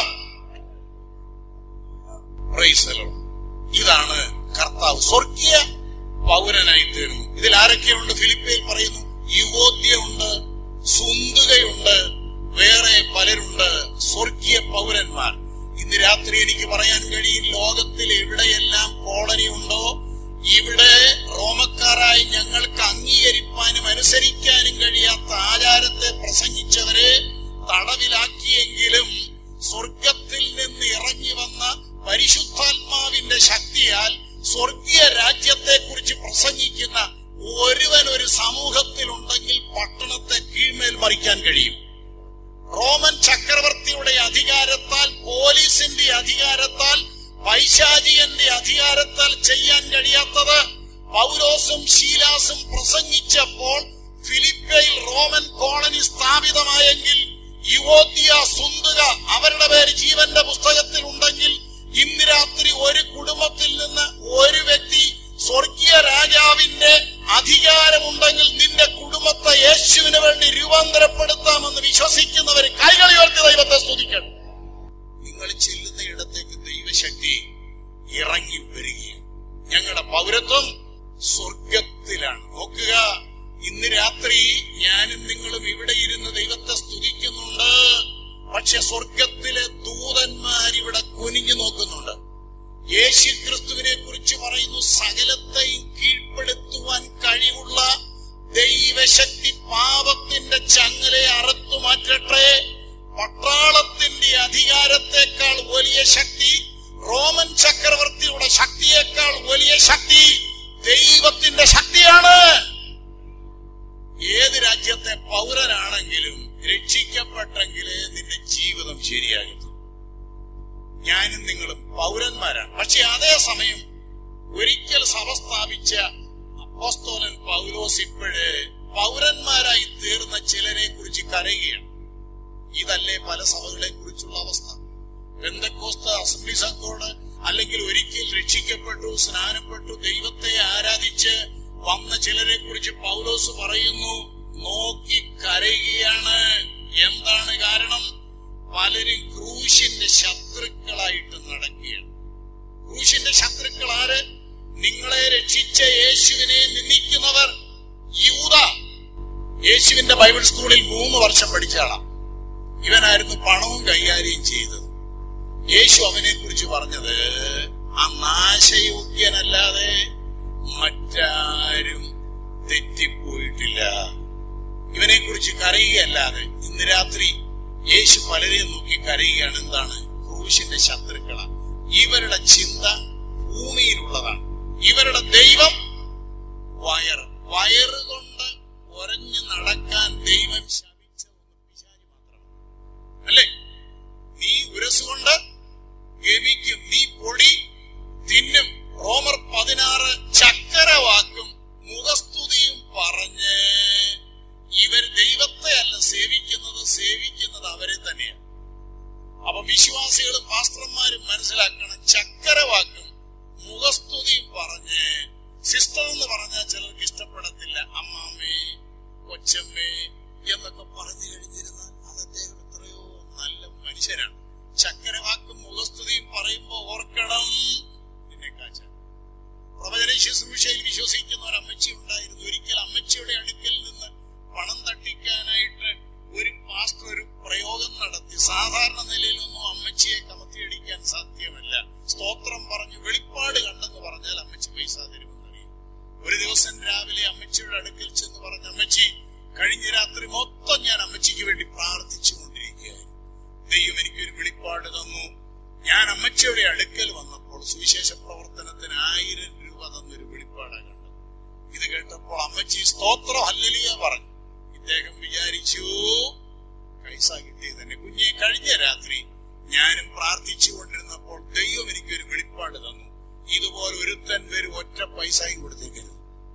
Praise the Lord. ഇതാണ് കർത്താവ് സ്വർഗീയ പൗരനായി തീർന്നു ഇതിൽ ആരൊക്കെയുണ്ട് ഫിലിപ്പയിൽ പറയുന്നു യുവോദ്യമുണ്ട് സുന്ദുകയുണ്ട് വേറെ പലരുണ്ട് സ്വർഗീയ പൗരന്മാർ ഇന്ന് രാത്രി എനിക്ക് പറയാൻ കഴിയും ലോകത്തിൽ എവിടെയെല്ലാം കോളനി ഉണ്ടോ ഇവിടെ റോമക്കാരായി ഞങ്ങൾക്ക് അംഗീകരിപ്പാനും അനുസരിക്കാനും കഴിയാത്ത ആചാരത്തെ പ്രസംഗിച്ചവരെ തടവിലാക്കിയെങ്കിലും സ്വർഗത്തിൽ നിന്ന് ഇറങ്ങി വന്ന പരിശുദ്ധാത്മാവിന്റെ ശക്തിയാൽ സ്വർഗീയ രാജ്യത്തെ കുറിച്ച് പ്രസംഗിക്കുന്ന ഒരുവൻ ഒരു സമൂഹത്തിൽ ഉണ്ടെങ്കിൽ പട്ടണത്തെ കീഴ്മേൽ മറിക്കാൻ കഴിയും റോമൻ ചക്രവർത്തിയുടെ അധികാരത്താൽ പോലീസിന്റെ അധികാരത്താൽ പൈശാചികന്റെ അധികാരത്താൽ ചെയ്യാൻ കഴിയാത്തത് പൗലോസും ശീലാസും പ്രസംഗിച്ചപ്പോൾ ഫിലിപ്പയിൽ റോമൻ കോളനി സ്ഥാപിതമായെങ്കിൽ യുവോദ്യ സുന്ദുക അവരുടെ പേര് ജീവന്റെ പുസ്തകത്തിൽ ഉണ്ടെങ്കിൽ ഇന്ന് രാത്രി ഒരു കുടുംബത്തിൽ നിന്ന് ഒരു വ്യക്തി സ്വർഗീയ രാജാവിന്റെ അധികാരമുണ്ടെങ്കിൽ നിന്റെ കുടുംബത്തെ യേശുവിന് വേണ്ടി രൂപാന്തരപ്പെടുത്താമെന്ന് വിശ്വസിക്കുന്നവർ കൈകൾ ഉയർത്തി ദൈവത്തെ സ്തുതിക്കണം നിങ്ങൾ ചെല്ലുന്ന ഇടത്തേക്ക് ദൈവശക്തി ഇറങ്ങി വരികയാണ് ഞങ്ങളുടെ പൗരത്വം സ്വർഗത്തിലാണ് നോക്കുക ഇന്ന് രാത്രി ഞാനും നിങ്ങളും ഇവിടെ ഇരുന്ന് ദൈവത്തെ സ്തുതിക്കുന്നുണ്ട് പക്ഷെ സ്വർഗത്തിലെ ദൂതന്മാർ ഇവിടെ കുനിഞ്ഞു നോക്കുന്നുണ്ട് യേശു ക്രിസ്തുവിനെ കുറിച്ച് പറയുന്നു സകലത്തെയും കീഴ്പ്പെടുത്തുവാൻ കഴിവുള്ള ദൈവശക്തി പാപത്തിന്റെ ചങ്ങലെ അറുത്തു മാറ്റട്ടെ പട്ടാളത്തിന്റെ അധികാരത്തെക്കാൾ വലിയ ശക്തി റോമൻ ചക്രവർത്തിയുടെ ശക്തിയേക്കാൾ വലിയ ശക്തി ദൈവത്തിന്റെ ശക്തിയാണ് ഏത് രാജ്യത്തെ പൗരനാണെങ്കിലും രക്ഷിക്കപ്പെട്ടെങ്കിലേ നിന്റെ ജീവിതം ശരിയാകത്തു ഞാനും നിങ്ങളും പൗരന്മാരാണ് പക്ഷെ അതേസമയം ഒരിക്കൽ സഭ സ്ഥാപിച്ച അപ്പോസ്തോലൻ പൗലോസ് ഇപ്പോഴ് പൗരന്മാരായി തീർന്ന ചിലരെ കുറിച്ച് കരയുകയാണ് ഇതല്ലേ പല സഭകളെ കുറിച്ചുള്ള അവസ്ഥ ബന്ധക്കോസ്ത അസംബ്ലീസ് ഓഫ് ഗോഡ് അല്ലെങ്കിൽ ഒരിക്കൽ രക്ഷിക്കപ്പെട്ടു സ്നാനപ്പെട്ടു ദൈവത്തെ ആരാധിച്ച് വന്ന ചിലരെ കുറിച്ച് പൗലോസ് പറയുന്നു നോക്കി കരയുകയാണ് എന്താണ് കാരണം പലരും ക്രൂശിന്റെ ശത്രുക്കളായിട്ട് നടക്കുകയാണ് ക്രൂശിന്റെ ശത്രുക്കൾ ആര് നിങ്ങളെ രക്ഷിച്ച യേശുവിനെ നിന്ദിക്കുന്നവർ യൂത യേശുവിന്റെ ബൈബിൾ സ്കൂളിൽ മൂന്ന് വർഷം പഠിച്ച ആളാ ഇവനായിരുന്നു പണവും കൈകാര്യം ചെയ്തത് യേശു അവനെ കുറിച്ച് പറഞ്ഞത് ആ നാശയോഗ്യനല്ലാതെ മറ്റാരും തെറ്റിപ്പോയിട്ടില്ല ഇവനെ കുറിച്ച് കരയുകയല്ലാതെ ഇന്ന് രാത്രി യേശു പലരെയും നോക്കി കരയുകയാണ് എന്താണ് ക്രൂശിന്റെ ശത്രുക്കളാ ഇവരുടെ ചിന്ത ഭൂമിയിലുള്ളതാണ് ഇവരുടെ ദൈവം വയർ വയറ് കൊണ്ട് ഒരഞ്ഞു നടക്കാൻ ദൈവം ശപിച്ച ഒന്ന് പിശാചി മാത്രമാണ് അല്ലേ നീ ഉരസുകൊണ്ട് ഗമിക്കും നീ പൊടി തിന്നും റോമർ പതിനാറ് ചക്കരവാക്കും മുഖസ്തുതിയും പറഞ്ഞ് ഇവർ ദൈവത്തെ അല്ല സേവിക്കുന്നത് സേവിക്കുന്നത് അവരെ തന്നെയാണ് അപ്പൊ വിശ്വാസികളും പാസ്ത്രന്മാരും മനസ്സിലാക്കണം ചക്കരവാക്കും മുഖസ്തുതിയും പറഞ്ഞ് സിസ്റ്റർ എന്ന് പറഞ്ഞാൽ ചിലർക്ക് ഇഷ്ടപ്പെടത്തില്ല അമ്മാമ്മേ കൊച്ചമ്മേ എന്നൊക്കെ പറഞ്ഞു കഴിഞ്ഞിരുന്നാൽ അത് അദ്ദേഹം എത്രയോ നല്ല മനുഷ്യനാണ് ചക്കരവാക്കും മുഖസ്തുതിയും പറയുമ്പോ ഓർക്കണം നിന്നെ കാച്ച പ്രവചന ശുശ്രൂഷയിൽ വിശ്വസിക്കുന്ന ഒരു അമ്മച്ചി ഉണ്ടായിരുന്നു ഒരിക്കൽ അമ്മച്ചിയുടെ അടുക്കൽ നിന്ന് പണം തട്ടിക്കാനായിട്ട് ഒരു പാസ്റ്റർ ഒരു പ്രയോഗം നടത്തി സാധാരണ നിലയിലൊന്നും അമ്മച്ചിയെ കമത്തിയടിക്കാൻ സാധ്യമല്ല സ്തോത്രം പറഞ്ഞു വെളിപ്പാട് കണ്ടെന്ന് പറഞ്ഞാൽ അമ്മച്ചി പൈസ തരുമെന്നറിയാം ഒരു ദിവസം രാവിലെ അമ്മച്ചിയുടെ അടുക്കൽ ചെന്ന് പറഞ്ഞ അമ്മച്ചി കഴിഞ്ഞ രാത്രി മൊത്തം ഞാൻ അമ്മച്ചിക്ക് വേണ്ടി പ്രാർത്ഥിച്ചു കൊണ്ടിരിക്കുകയായിരുന്നു ദൈവം എനിക്കൊരു വെളിപ്പാട് തന്നു ഞാൻ അമ്മച്ചിയുടെ അടുക്കൽ വന്നപ്പോൾ സുവിശേഷ പ്രവർത്തനത്തിന് ആയിരം രൂപ തന്നൊരു വെളിപ്പാടാണ് കണ്ടത് ഇത് കേട്ടപ്പോൾ അമ്മച്ചി സ്തോത്രം ഹല്ലലിയ പറഞ്ഞു ഇദ്ദേഹം വിചാരിച്ചു പൈസ കിട്ടിയത് തന്നെ കുഞ്ഞെ കഴിഞ്ഞ രാത്രി ഞാനും പ്രാർത്ഥിച്ചു കൊണ്ടിരുന്നപ്പോൾ ദൈവം എനിക്കൊരു വെളിപ്പാട് തന്നു ഇതുപോലെ ഒരുത്തൻ വരും ഒറ്റ പൈസയും കൊടുത്തേക്കരുത്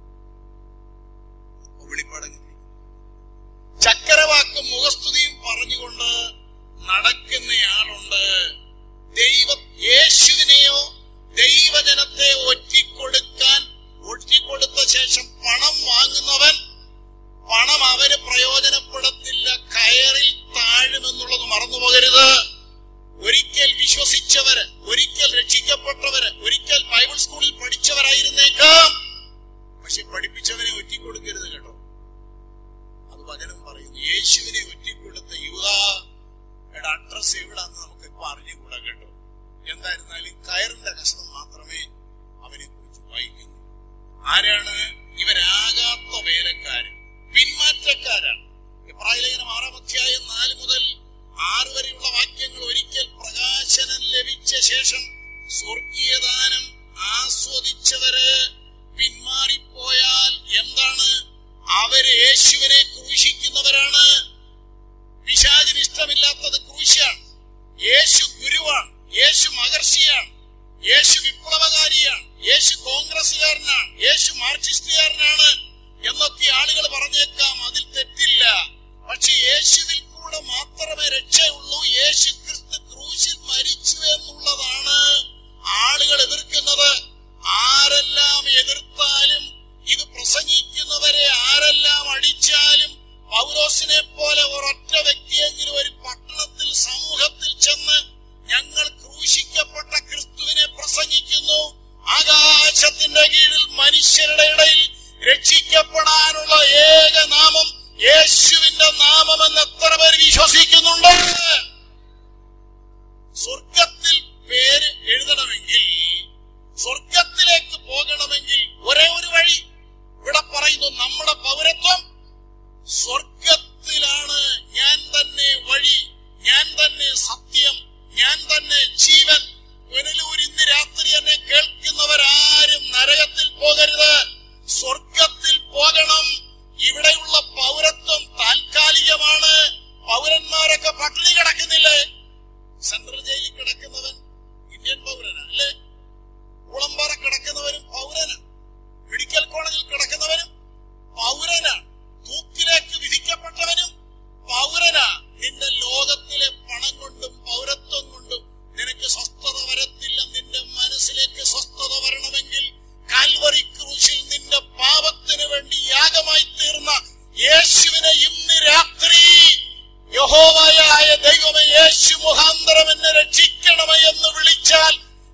അപ്പൊ വെളിപ്പാട് എങ്ങനെ? ചക്കരവാക്കും മുഖസ്തുതിയും പറഞ്ഞുകൊണ്ട് നടക്കുന്നയാളുണ്ട് ദൈവ യേശുവിനെയോ ദൈവജനത്തെ ഒറ്റിക്കൊടുക്കാൻ ഒറ്റിക്കൊടുത്ത ശേഷം പണം വാങ്ങുന്നവൻ പണം അവന് പ്രയോജനപ്പെടത്തില്ല കയറിൽ താഴുമെന്നുള്ളത് മറന്നുപോകരുത് ഒരിക്കൽ വിശ്വസിച്ചവര് ഒരിക്കൽ രക്ഷിക്കപ്പെട്ടവര് ഒരിക്കൽ ബൈബിൾ സ്കൂളിൽ പഠിച്ചവരായിരുന്നേക്കാം പക്ഷെ പഠിപ്പിച്ചവനെ ഒറ്റിക്കൊടുക്കരുത് കേട്ടോ അത് വചനം പറയുന്നു യേശുവിനെ ഒറ്റിക്കൊടുത്ത യൂതയുടെ അഡ്രസ് എവിടാന്ന് നമുക്ക് ഇപ്പൊ അറിഞ്ഞുകൂടാ കേട്ടോ എന്തായിരുന്നാലും കയറിന്റെ കഷ്ണം മാത്രമേ അവനെ കുറിച്ച് വായിക്കുന്നു ആരാണ് ഇവരാകാത്ത വേലക്കാരൻ പിന്മാറ്റക്കാരാണ് ഇബ്രാഹിലേഖനം ആറാം അധ്യായം നാല് മുതൽ ആറ് വരെയുള്ള വാക്യങ്ങൾ ഒരിക്കൽ പ്രകാശനം ലഭിച്ച ശേഷം സ്വർഗീയദാനം ആസ്വദിച്ചവര് പിന്മാറിപ്പോയാൽ എന്താണ് അവര് യേശുവിനെ ക്രൂശിക്കുന്നവരാണ് പിശാചിന് ഇഷ്ടമില്ലാത്തത് ക്രൂശാണ് യേശു ഗുരുവാണ് യേശു മഹർഷിയാണ് യേശു വിപ്ലവകാരിയാണ് യേശു കോൺഗ്രസുകാരനാണ് യേശു മാർക്സിസ്റ്റുകാരനാണ് എന്നൊക്കെ ആളുകൾ പറഞ്ഞേക്കാം അതിൽ തെറ്റില്ല പക്ഷെ യേശുവിൽ കൂടെ മാത്രമേ രക്ഷയുള്ളൂ യേശു ക്രിസ്തു ക്രൂശിൽ മരിച്ചു എന്നുള്ളതാണ് ആളുകൾ എതിർക്കുന്നത് ആരെല്ലാം എതിർത്താലും ഇത് പ്രസംഗിക്കുന്നവരെ ആരെല്ലാം അടിച്ചാലും പൗലോസിനെ പോലെ ഒരൊറ്റ വ്യക്തിയെങ്കിലും ഒരു പട്ടണത്തിൽ സമൂഹത്തിൽ ചെന്ന് ഞങ്ങൾ ക്രൂശിക്കപ്പെട്ട ക്രിസ്തുവിനെ പ്രസംഗിക്കുന്നു ആകാശത്തിന്റെ കീഴിൽ മനുഷ്യരുടെ ഇടയിൽ രക്ഷിക്കപ്പെടാനുള്ള ഏക നാമം യേശുവിന്റെ നാമമെന്ന് എത്ര പേർ വിശ്വസിക്കുന്നുണ്ട് സ്വർഗത്തിൽ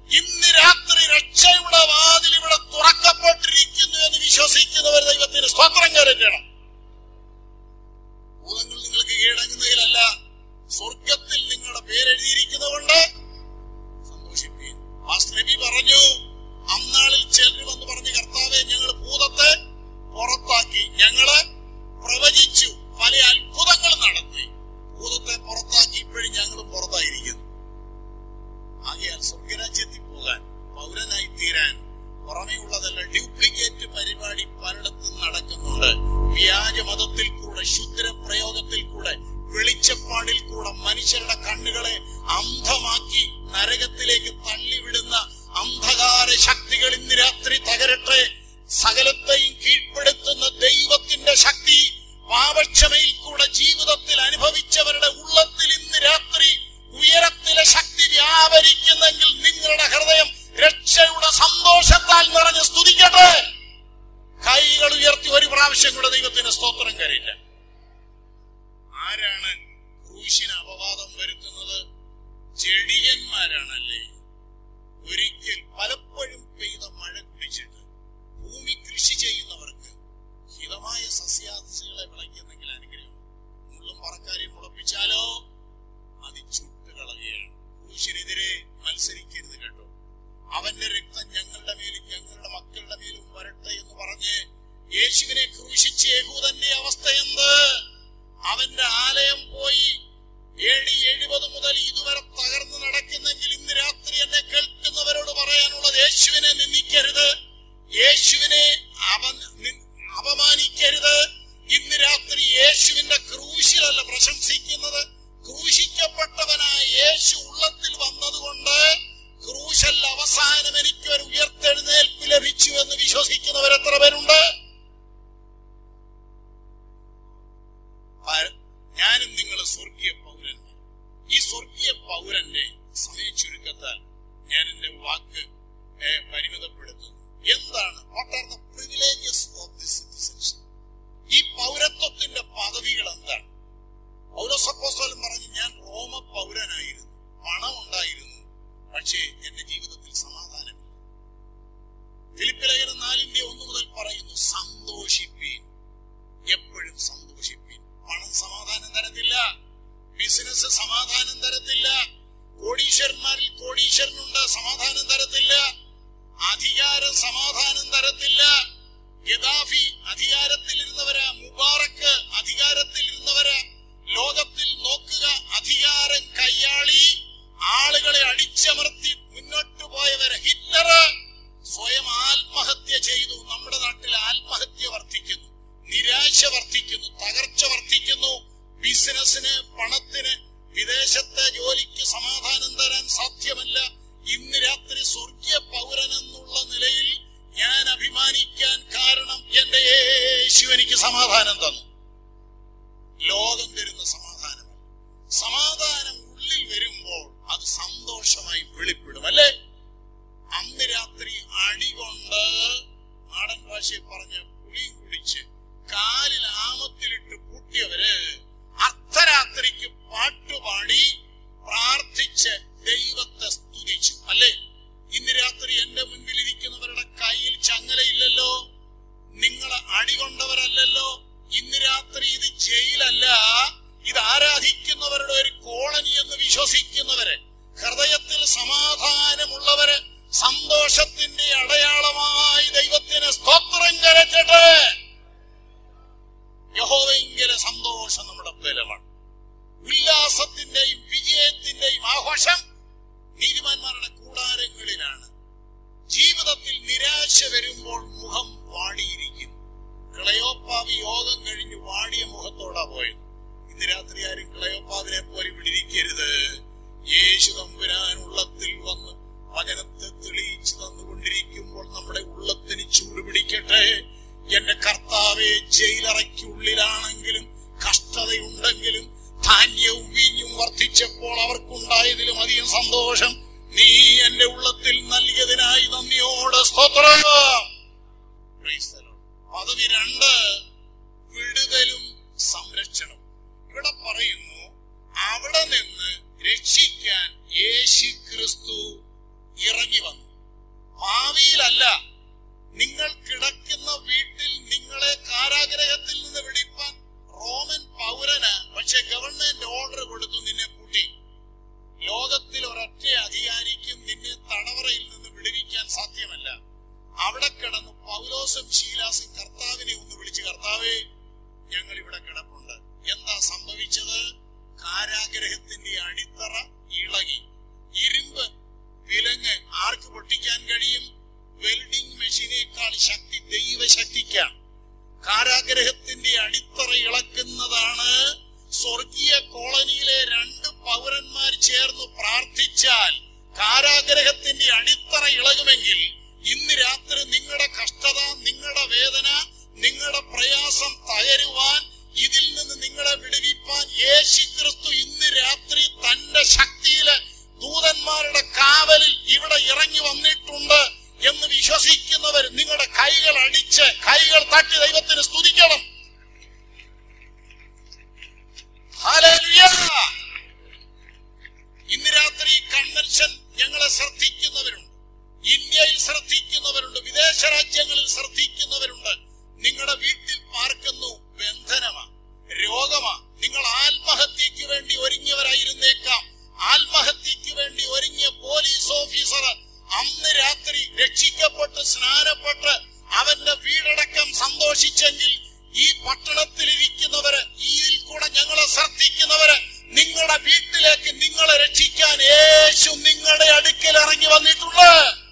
ഇന്ന് രാത്രി രക്ഷയുടെ വാതിൽ ഇവിടെ തുറക്കപ്പെട്ടിരിക്കുന്നു എന്ന് വിശ്വസിക്കുന്നവർ ദൈവത്തിന് സ്തോത്രം കയറ്റണം ഭൂതങ്ങൾ നിങ്ങൾക്ക് കീഴടങ്ങുന്നതിലല്ല സ്വർഗത്തിൽ നിങ്ങളുടെ പേരെഴുതിയിരിക്കുന്നതുകൊണ്ട് സന്തോഷിപ്പീൻ പാസ്റ്റർ നബി പറഞ്ഞു അന്നാളിൽ ചിലർ വന്ന് പറഞ്ഞു കർത്താവെ ഞങ്ങൾ ഭൂതത്തെ പുറത്താക്കി ഞങ്ങള് പ്രവചിച്ചു പല അത്ഭുതങ്ങൾ നടത്തി ഭൂതത്തെ പുറത്താക്കി ഇപ്പോഴും ഞങ്ങളും പുറത്തായിരിക്കുന്നു ആകയാൽ സ്വർഗരാജ്യത്തിൽ പോകാൻ പൗരനായി തീരാൻ പുറമെയുള്ളതല്ല ഡ്യൂപ്ലിക്കേറ്റ് പരിപാടി പലയിടത്തും നടക്കുന്നുണ്ട് വ്യാജ മതത്തിൽ കൂടെ ശുദ്ര പ്രയോഗത്തിൽ കൂടെ വെളിച്ചപ്പാടിൽ കൂടെ മനുഷ്യരുടെ കണ്ണുകളെ അന്ധമാക്കി നരകത്തിലേക്ക് തള്ളിവിടുന്ന അന്ധകാര ശക്തികൾ ഇന്ന് രാത്രി തകരട്ടെ സകലത്തെയും കീഴ്പ്പെടുത്തുന്ന ദൈവത്തിന്റെ ശക്തി പാപക്ഷമയിൽ കൂടെ ജീവിതത്തിൽ അനുഭവിച്ചവരുടെ ഉള്ളത്തിൽ ഇന്ന് രാത്രി ഉയരത്തിലെ ശക്തി വ്യാപരിക്കുന്നെങ്കിൽ നിങ്ങളുടെ ഹൃദയം രക്ഷയുടെ സന്തോഷത്താൽ നിറഞ്ഞ് സ്തുതിക്കട്ടെ കൈകൾ ഉയർത്തി ഒരു പ്രാവശ്യം കൂടെ ദൈവത്തിന് സ്തോത്രം കരയില്ല ആരാണ് ക്രൂശിന് അപവാദം വരുത്തുന്നത് ചെടിയന്മാരാണല്ലേ ഒരിക്കൽ പലപ്പോഴും പെയ്ത മഴ കുടിച്ചിട്ട് ഭൂമി കൃഷി ചെയ്യുന്നവർക്ക് ഹിതമായ സസ്യാദിശകളെ വിളയ്ക്കുന്നെങ്കിൽ അനുഗ്രഹം മുള്ളും പറക്കാരെയും മുളപ്പിച്ചാലോ അത് ചുട്ടുകളയുകയാണ് ക്രൂശിനെതിരെ മത്സരിക്കരുത് കേട്ടോ അവന്റെ രക്തം ഞങ്ങളുടെ മേലും ഞങ്ങളുടെ മക്കളുടെ മേലും വരട്ടെ എന്ന് പറഞ്ഞ് യേശുവിനെ ക്രൂശിച്ച് യഹൂദന്റെ അവസ്ഥ എന്ത് അവന്റെ ആലയം പോയി ഏഴി എഴുപത് മുതൽ ഇതുവരെ തകർന്നു നടക്കുന്നെങ്കിൽ ഇന്ന് രാത്രി എന്നെ കേൾക്കുന്നവരോട് പറയാനുള്ളത് യേശുവിനെ നിന്ദിക്കരുത് യേശുവിനെ അവൻ നി- അപമാനിക്കരുത് ഇന്ന് രാത്രി യേശുവിന്റെ ക്രൂശിലല്ല പ്രശംസിക്കുന്നത് ക്രൂശിക്കപ്പെട്ടവനായ യേശു ഉള്ളത്തിൽ വന്നതുകൊണ്ട് ക്രൂശല്ല അവസാനം എനിക്ക് ഒരു ഉയർത്തെഴുന്നേൽപ്പ് ലഭിച്ചു എന്ന് വിശ്വസിക്കുന്നവർ എത്ര പേരുണ്ട് ആ- ഞാനും നിങ്ങൾ സ്വർഗീയ പൗരന്മാർ ഈ സ്വർഗീയ പൗരന്റെ സമയ ചുരുക്കത്താൽ ഞാൻ എന്റെ വാക്ക് ഏ, പരിമിതപ്പെടുത്തുന്നു എന്താണ് what are the privileges of the citizenship ഈ പൗരത്വത്തിന്റെ പദവികൾ എന്താണ് പൗരസപ്പോസ്തലൻ പറഞ്ഞു ഞാൻ റോമ പൗരനായിരുന്നു പണം ഉണ്ടായിരുന്നു പക്ഷേ എന്റെ ജീവിതത്തിൽ സമാധാനമില്ല ഫിലിപ്പ് ലേഖനം നാലിന്റെ ഒന്ന് മുതൽ പറയുന്നു സന്തോഷിപ്പീൻ എപ്പോഴും സന്തോഷിപ്പീൻ പണം സമാധാനം തരത്തില്ല ബിസിനസ് സമാധാനം തരത്തില്ല കോടീശ്വരന്മാരിൽ കോടീശ്വരനുണ്ട് സമാധാനം തരത്തില്ല അധികാരം സമാധാനം തരത്തില്ല ഗദാഫി അധികാരത്തിലിരുന്നവരാ മുബാറക്ക് അധികാരത്തിലിരുന്നവരാ ലോകത്തിൽ നോക്കുക അധികാരം കൈയാളി ആളുകളെ അടിച്ചമർത്തി മുന്നോട്ട് പോയവരെ ഹിറ്റ്ലർ സ്വയം ആത്മഹത്യ ചെയ്തു നമ്മുടെ നാട്ടിൽ ആത്മഹത്യ വർദ്ധിക്കുന്നു നിരാശ വർദ്ധിക്കുന്നു തകർച്ച വർദ്ധിക്കുന്നു ബിസിനസിന് പണത്തിന് വിദേശത്തെ ജോലിക്ക് സമാധാനം തരാൻ സാധ്യമല്ല ഇന്ന് രാത്രി സ്വർഗീയ പൗരൻ എന്നുള്ള നിലയിൽ ഞാൻ അഭിമാനിക്കാൻ കാരണം എന്റെ യേശു എനിക്ക് സമാധാനം തന്നു ലോകം തരുന്ന സമാധാനമല്ല സമാധാനം ഉള്ളിൽ വരുമ്പോൾ അത് സന്തോഷമായി വെളിപ്പെടും അല്ലേ അന്ന് രാത്രി അടികൊണ്ട് നാടൻ ഭാഷയിൽ പറഞ്ഞ പുളിയും കുടിച്ച് കാലിൽ ആമത്തിലിട്ട് പൂട്ടിയവര് അർദ്ധരാത്രിക്ക് പാട്ടുപാടി പ്രാർത്ഥിച്ച് ദൈവത്തെ സ്തുതിച്ചു അല്ലേ ഇന്ന് രാത്രി എന്റെ മുൻപിൽ ഇരിക്കുന്നവരുടെ കയ്യിൽ ചങ്ങലയില്ലല്ലോ നിങ്ങൾ അടികൊണ്ടവരല്ലല്ലോ ഇന്ന് രാത്രി ഇത് ജയിലല്ല ഇത് ആരാധിക്കുന്നവരുടെ ഒരു കോളനി എന്ന് വിശ്വസിക്കുന്നവര് ഹൃദയത്തിൽ സമാധാനമുള്ളവര് സന്തോഷത്തിന്റെ അടയാളമായി ദൈവത്തിന് സ്തോത്രം കരച്ചട്ടെ യഹോവെങ്കിലെ സന്തോഷം നമ്മുടെ ബലമാണ് ഉല്ലാസത്തിന്റെയും വിജയത്തിന്റെയും ആഘോഷം നീതിമാന്മാരുടെ കൂടാരങ്ങളിലാണ് ജീവിതത്തിൽ നിരാശ വരുമ്പോൾ മുഖം വാടിയിരിക്കും കിളയോപ്പാവ് യോഗം കഴിഞ്ഞ് വാടിയ മുഖത്തോടാ പോയത് ഇന്ന് രാത്രി ആരും കിളയോപ്പാവിനെ പോലെ വിടിരിക്കരുത് യേശു തമ്പുരാൻ ഉള്ളത്തിൽ വന്ന് വചനത്തെ തെളിയിച്ചു തന്നുകൊണ്ടിരിക്കുമ്പോൾ നമ്മുടെ ഉള്ളത്തിന് ചൂട് പിടിക്കട്ടെ എന്റെ കർത്താവെ ജയിലറയ്ക്കുള്ളിലാണെങ്കിലും കഷ്ടതയുണ്ടെങ്കിലും ധാന്യവും വീഞ്ഞും വർദ്ധിച്ചപ്പോൾ അവർക്കുണ്ടായതിലും അധികം സന്തോഷം നീ എന്റെ ഉള്ളത്തിൽ നൽകിയതിനായി നന്ദിയോട് സ്തോത്രം Praise the Lord. പദവി രണ്ട് വിടുതലും സംരക്ഷണവും ഇവിടെ പറയുന്നു അവിടെ നിന്ന് രക്ഷിക്കാൻ യേശു ക്രിസ്തു ഇറങ്ങി തടവറയിൽ നിന്ന് വിടുവിക്കാൻ സാധ്യമല്ല അവിടെ കിടന്ന് പൗലോസും ശീലാസും കർത്താവിനെ ഒന്ന് വിളിച്ച് കർത്താവേ ഞങ്ങൾ ഇവിടെ കിടപ്പുണ്ട് എന്താ സംഭവിച്ചത് കാരാഗ്രഹത്തിന്റെ അടിത്തറ ഇളകി ഇരുമ്പ് വിലങ്ങ് ആർക്ക് പൊട്ടിക്കാൻ കഴിയും വെൽഡിംഗ് മെഷീനേക്കാൾ ശക്തി ദൈവശക്തിക്കാണ് കാരാഗ്രഹത്തിന്റെ അടിത്തറ ഇളക്കുന്നതാണ് സ്വർഗീയ കോളനിയിലെ രണ്ട് പൗരന്മാർ ചേർന്ന് പ്രാർത്ഥിച്ചാൽ കാരാഗ്രഹത്തിന്റെ അടിത്തറ ഇളകുമെങ്കിൽ ഇന്ന് രാത്രി നിങ്ങളുടെ കഷ്ടത നിങ്ങളുടെ വേദന നിങ്ങളുടെ പ്രയാസം തകരുവാൻ ഇതിൽ നിന്ന് നിങ്ങളെ വിടുവിപ്പാൻ യേശു ക്രിസ്തു ഇന്ന് രാത്രി തന്റെ ശക്തിയില് ദൂതന്മാരുടെ കാവലിൽ ഇവിടെ ഇറങ്ങി വന്നിട്ടുണ്ട് എന്ന് വിശ്വസിക്കുന്നവർ നിങ്ങളുടെ കൈകൾ അടിച്ച് കൈകൾ തട്ടി ദൈവത്തിന് സ്തുതിക്കണം ഹല്ലേലൂയ. ഇന്ന് രാത്രി ഈ കൺവെൻഷൻ ഞങ്ങളെ ശ്രദ്ധിക്കുന്നവരുണ്ട് ഇന്ത്യയിൽ ശ്രദ്ധിക്കുന്നവരുണ്ട് വിദേശ രാജ്യങ്ങളിൽ ശ്രദ്ധിക്കുന്നവരുണ്ട് നിങ്ങളുടെ വീട്ടിൽ പാർക്കുന്നു ബന്ധനമാ രോഗമാ നിങ്ങൾ ആത്മഹത്യക്ക് വേണ്ടി ഒരുങ്ങിയവരായിരുന്നേക്കാം ആത്മഹത്യക്ക് വേണ്ടി ഒരുങ്ങിയ പോലീസ് ഓഫീസർ അന്ന് രാത്രി രക്ഷിക്കപ്പെട്ട് സ്നാനപ്പെട്ട് അവന്റെ വീടടക്കം സന്തോഷിച്ചെങ്കിൽ ഈ പട്ടണത്തിൽ ഇരിക്കുന്നവര് ഇതിൽ കൂടെ ഞങ്ങളെ ശ്രദ്ധിക്കുന്നവര് നിങ്ങളുടെ വീട്ടിലേക്ക് നിങ്ങളെ രക്ഷിക്കാൻ യേശു നിങ്ങളുടെ അടുക്കൽ ഇറങ്ങി വന്നിട്ടുണ്ട്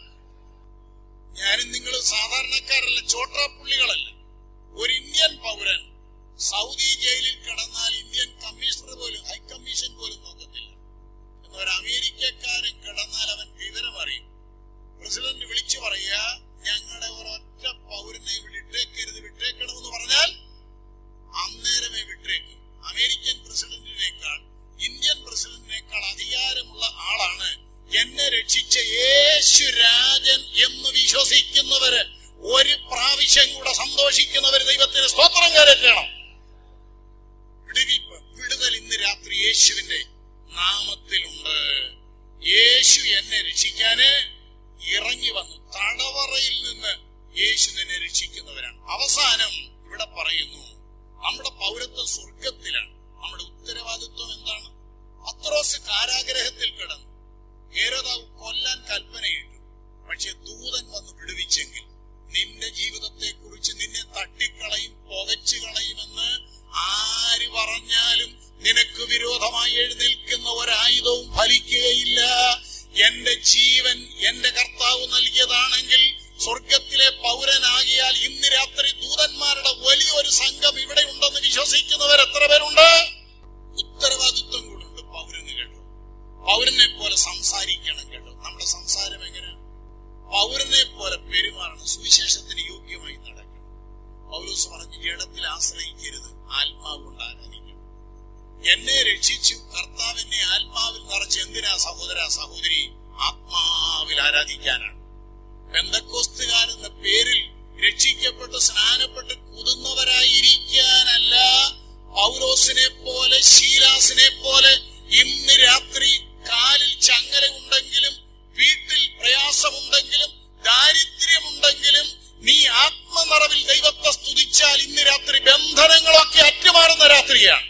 ഞാനും നിങ്ങൾ സാധാരണക്കാരല്ല ചോട്ടാപ്പുള്ളികളല്ല ഒരു ഇന്ത്യൻ പൗരൻ സൗദി ജയിലിൽ കിടന്നാൽ ഇന്ത്യൻ കമ്മീഷണർ പോലും ഹൈക്കമ്മീഷൻ പോലും നോക്കത്തില്ല എന്നാൽ ഒരു അമേരിക്കക്കാരൻ കിടന്നാൽ അവൻ വിവരം അറിയും പ്രസിഡന്റ് വിളിച്ചു പറയുക ഞങ്ങളുടെ ഒരൊറ്റ പൗരനെ വിട്ടേക്കരുത് വിട്ടേക്കണമെന്ന് പറഞ്ഞാൽ അന്നേരമേ വിട്ടേക്കും അമേരിക്കൻ പ്രസിഡന്റിനേക്കാൾ ഇന്ത്യൻ പ്രസിഡന്റിനേക്കാൾ അധികാരമുള്ള ആളാണ് എന്നെ രക്ഷിച്ച യേശു രാജൻ എന്ന് വിശ്വസിക്കുന്നവര് ഒരു പ്രാവശ്യം കൂടെ സന്തോഷിക്കുന്നവര് ദൈവത്തിന് സ്തോത്രം കയറ്റണം വിടുവിപ്പ് വിടുതൽ ഇന്ന് രാത്രി യേശുവിന്റെ നാമത്തിലുണ്ട് യേശു എന്നെ രക്ഷിക്കാന് ഇറങ്ങി വന്നു തടവറയിൽ നിന്ന് യേശു നിന്നെ രക്ഷിക്കുന്നവരാണ് അവസാനം ഇവിടെ പറയുന്നു നമ്മുടെ പൗരത്വം സ്വർഗത്തിലാണ് നമ്മുടെ ഉത്തരവാദിത്വം എന്താണ് പത്രോസ് കാരാഗ്രഹത്തിൽ കിടന്നു ഹേരോദാവ് കൊല്ലാൻ കൽപ്പനയിട്ടു പക്ഷെ ദൂതൻ വന്ന് വിടുവിച്ചെങ്കിൽ നിന്റെ ജീവിതത്തെ കുറിച്ച് നിന്നെ തട്ടിക്കളയും പുകച്ചു കളയുമെന്ന് ആര് പറഞ്ഞാലും നിനക്ക് വിരോധമായി എഴുന്നേൽക്കുന്ന ഒരായുധവും ഫലിക്കുകയില്ല എന്റെ ജീവൻ എന്റെ കർത്താവ് നൽകിയതാണെങ്കിൽ സ്വർഗത്തിലെ പൗരനാകിയാൽ ഇന്ന് രാത്രി ദൂതന്മാരുടെ വലിയൊരു സംഘം ഇവിടെ ഉണ്ടെന്ന് വിശ്വസിക്കുന്നവർ എത്ര പേരുണ്ട് ഉത്തരവാദിത്വം കൂടുണ്ട് പൗരന് കേട്ടോ പൗരനെ പോലെ സംസാരിക്കണം കേട്ടോ നമ്മുടെ സംസാരം എങ്ങനെ പൗരനെ പോലെ പെരുമാറണം സുവിശേഷത്തിന് യോഗ്യമായി നടക്കണം പൗലോസ് പറഞ്ഞു ജഡത്തിൽ ആശ്രയിക്കരുത് ആത്മാവ് കൊണ്ട് ആരാധിക്കണം എന്നെ രക്ഷിച്ചു കർത്താവ് എന്നെ ആത്മാവിൽ നിറച്ച് എന്തിനാ സഹോദര സഹോദരി ആത്മാവിൽ ആരാധിക്കാനാണ് ബന്ധക്കോസ്തുകാരെന്ന പേരിൽ രക്ഷിക്കപ്പെട്ട് സ്നാനപ്പെട്ട് കുതുന്നവരായിരിക്കാനല്ല പൗലോസിനെ പോലെ ശീലാസിനെ പോലെ ഇന്ന് രാത്രി കാലിൽ ചങ്ങല ഉണ്ടെങ്കിലും വീട്ടിൽ പ്രയാസമുണ്ടെങ്കിലും ദാരിദ്ര്യമുണ്ടെങ്കിലും നീ ആത്മനിറവിൽ ദൈവത്തെ സ്തുതിച്ചാൽ ഇന്ന് രാത്രി ബന്ധനങ്ങളൊക്കെ അറ്റുമാറുന്ന രാത്രിയാണ്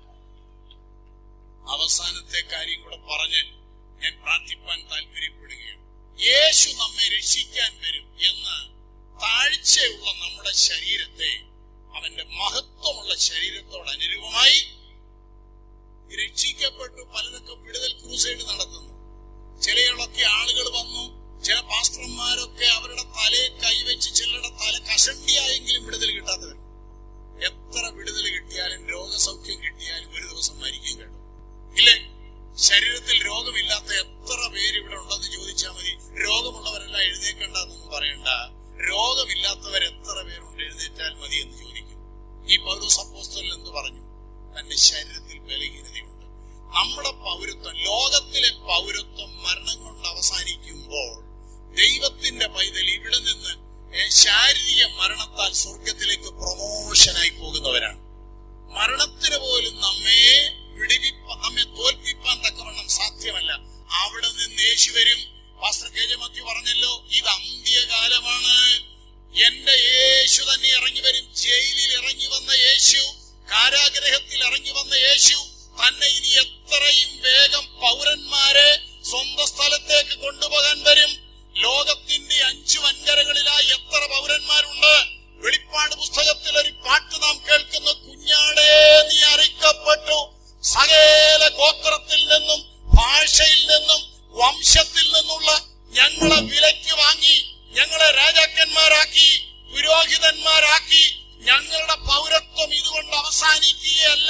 അവസാനത്തെ കാര്യം കൂടെ പറഞ്ഞ് ഞാൻ പ്രാർത്ഥിപ്പാൻ താല്പര്യപ്പെടുകയാണ് യേശു നമ്മെ രക്ഷിക്കാൻ വരും എന്ന് താഴ്ചയുള്ള നമ്മുടെ ശരീരത്തെ അവന്റെ മഹത്വമുള്ള ശരീരത്തോട് അനുരൂപമായി രക്ഷിക്കപ്പെട്ടു പലരൊക്കെ വിടുതൽ ക്രൂസൈഡ് നടത്തുന്നു ചിലയൊക്കെ ആളുകൾ വന്നു ചില പാസ്റ്റർമാരൊക്കെ അവരുടെ തലയെ കൈവച്ച് ചിലരുടെ തല കഷണ്ടിയായെങ്കിലും വിടുതൽ കിട്ടാത്തവർ എത്ര വിടുതൽ കിട്ടിയാലും രോഗസൗഖ്യം കിട്ടിയാലും ഒരു ദിവസം മരിക്കും കേട്ടോ ഇല്ലേ ശരീരത്തിൽ രോഗമില്ലാത്ത എത്ര പേര് ഇവിടെ ഉണ്ടെന്ന് ചോദിച്ചാൽ മതി രോഗമുള്ളവരെല്ലാം എഴുന്നേക്കണ്ടെന്നൊന്നും പറയണ്ട രോഗമില്ലാത്തവർ എത്ര പേരുണ്ട് എഴുന്നേറ്റാൽ മതി എന്ന് ചോദിക്കും ഈ പൗരസ് അപ്പോസ്തലൻ എന്ന് പറഞ്ഞു തന്റെ ശരീരത്തിൽ ബലഹീനതയുണ്ട് നമ്മുടെ പൗരത്വം ലോകത്തിലെ പൗരത്വം മരണം കൊണ്ട് അവസാനിക്കുമ്പോൾ ദൈവത്തിന്റെ പൈതൽ ഇവിടെ നിന്ന് ഏ, ശാരീരിക മരണത്താൽ സ്വർഗത്തിലേക്ക് പ്രൊമോഷനായി പോകുന്നവരാണ് മരണത്തിന് പോലും നമ്മെ വിടിവിപ്പ നമ്മെ തോൽപ്പിപ്പാൻ തക്കവണ്ണം സാധ്യമല്ല അവിടെ നിന്ന് യേശു വരും പാസ്റ്റർ കെ ജെ മത്യു പറഞ്ഞല്ലോ ഇത് അന്ത്യകാലമാണ് എന്റെ യേശു തന്നെ ഇറങ്ങി വരും ജയിലിൽ ഇറങ്ങി വന്ന യേശു കാരാഗ്രഹത്തിൽ ഇറങ്ങി വന്ന യേശു തന്നെ ഇനി എത്രയും വേഗം പൗരന്മാരെ സ്വന്തം സ്ഥലത്തേക്ക് കൊണ്ടുപോകാൻ വരും നമ്മളെ വിലയ്ക്ക് വാങ്ങി ഞങ്ങളെ രാജാക്കന്മാരാക്കി പുരോഹിതന്മാരാക്കി ഞങ്ങളുടെ പൗരത്വം ഇതുകൊണ്ട് അവസാനിക്കുകയല്ല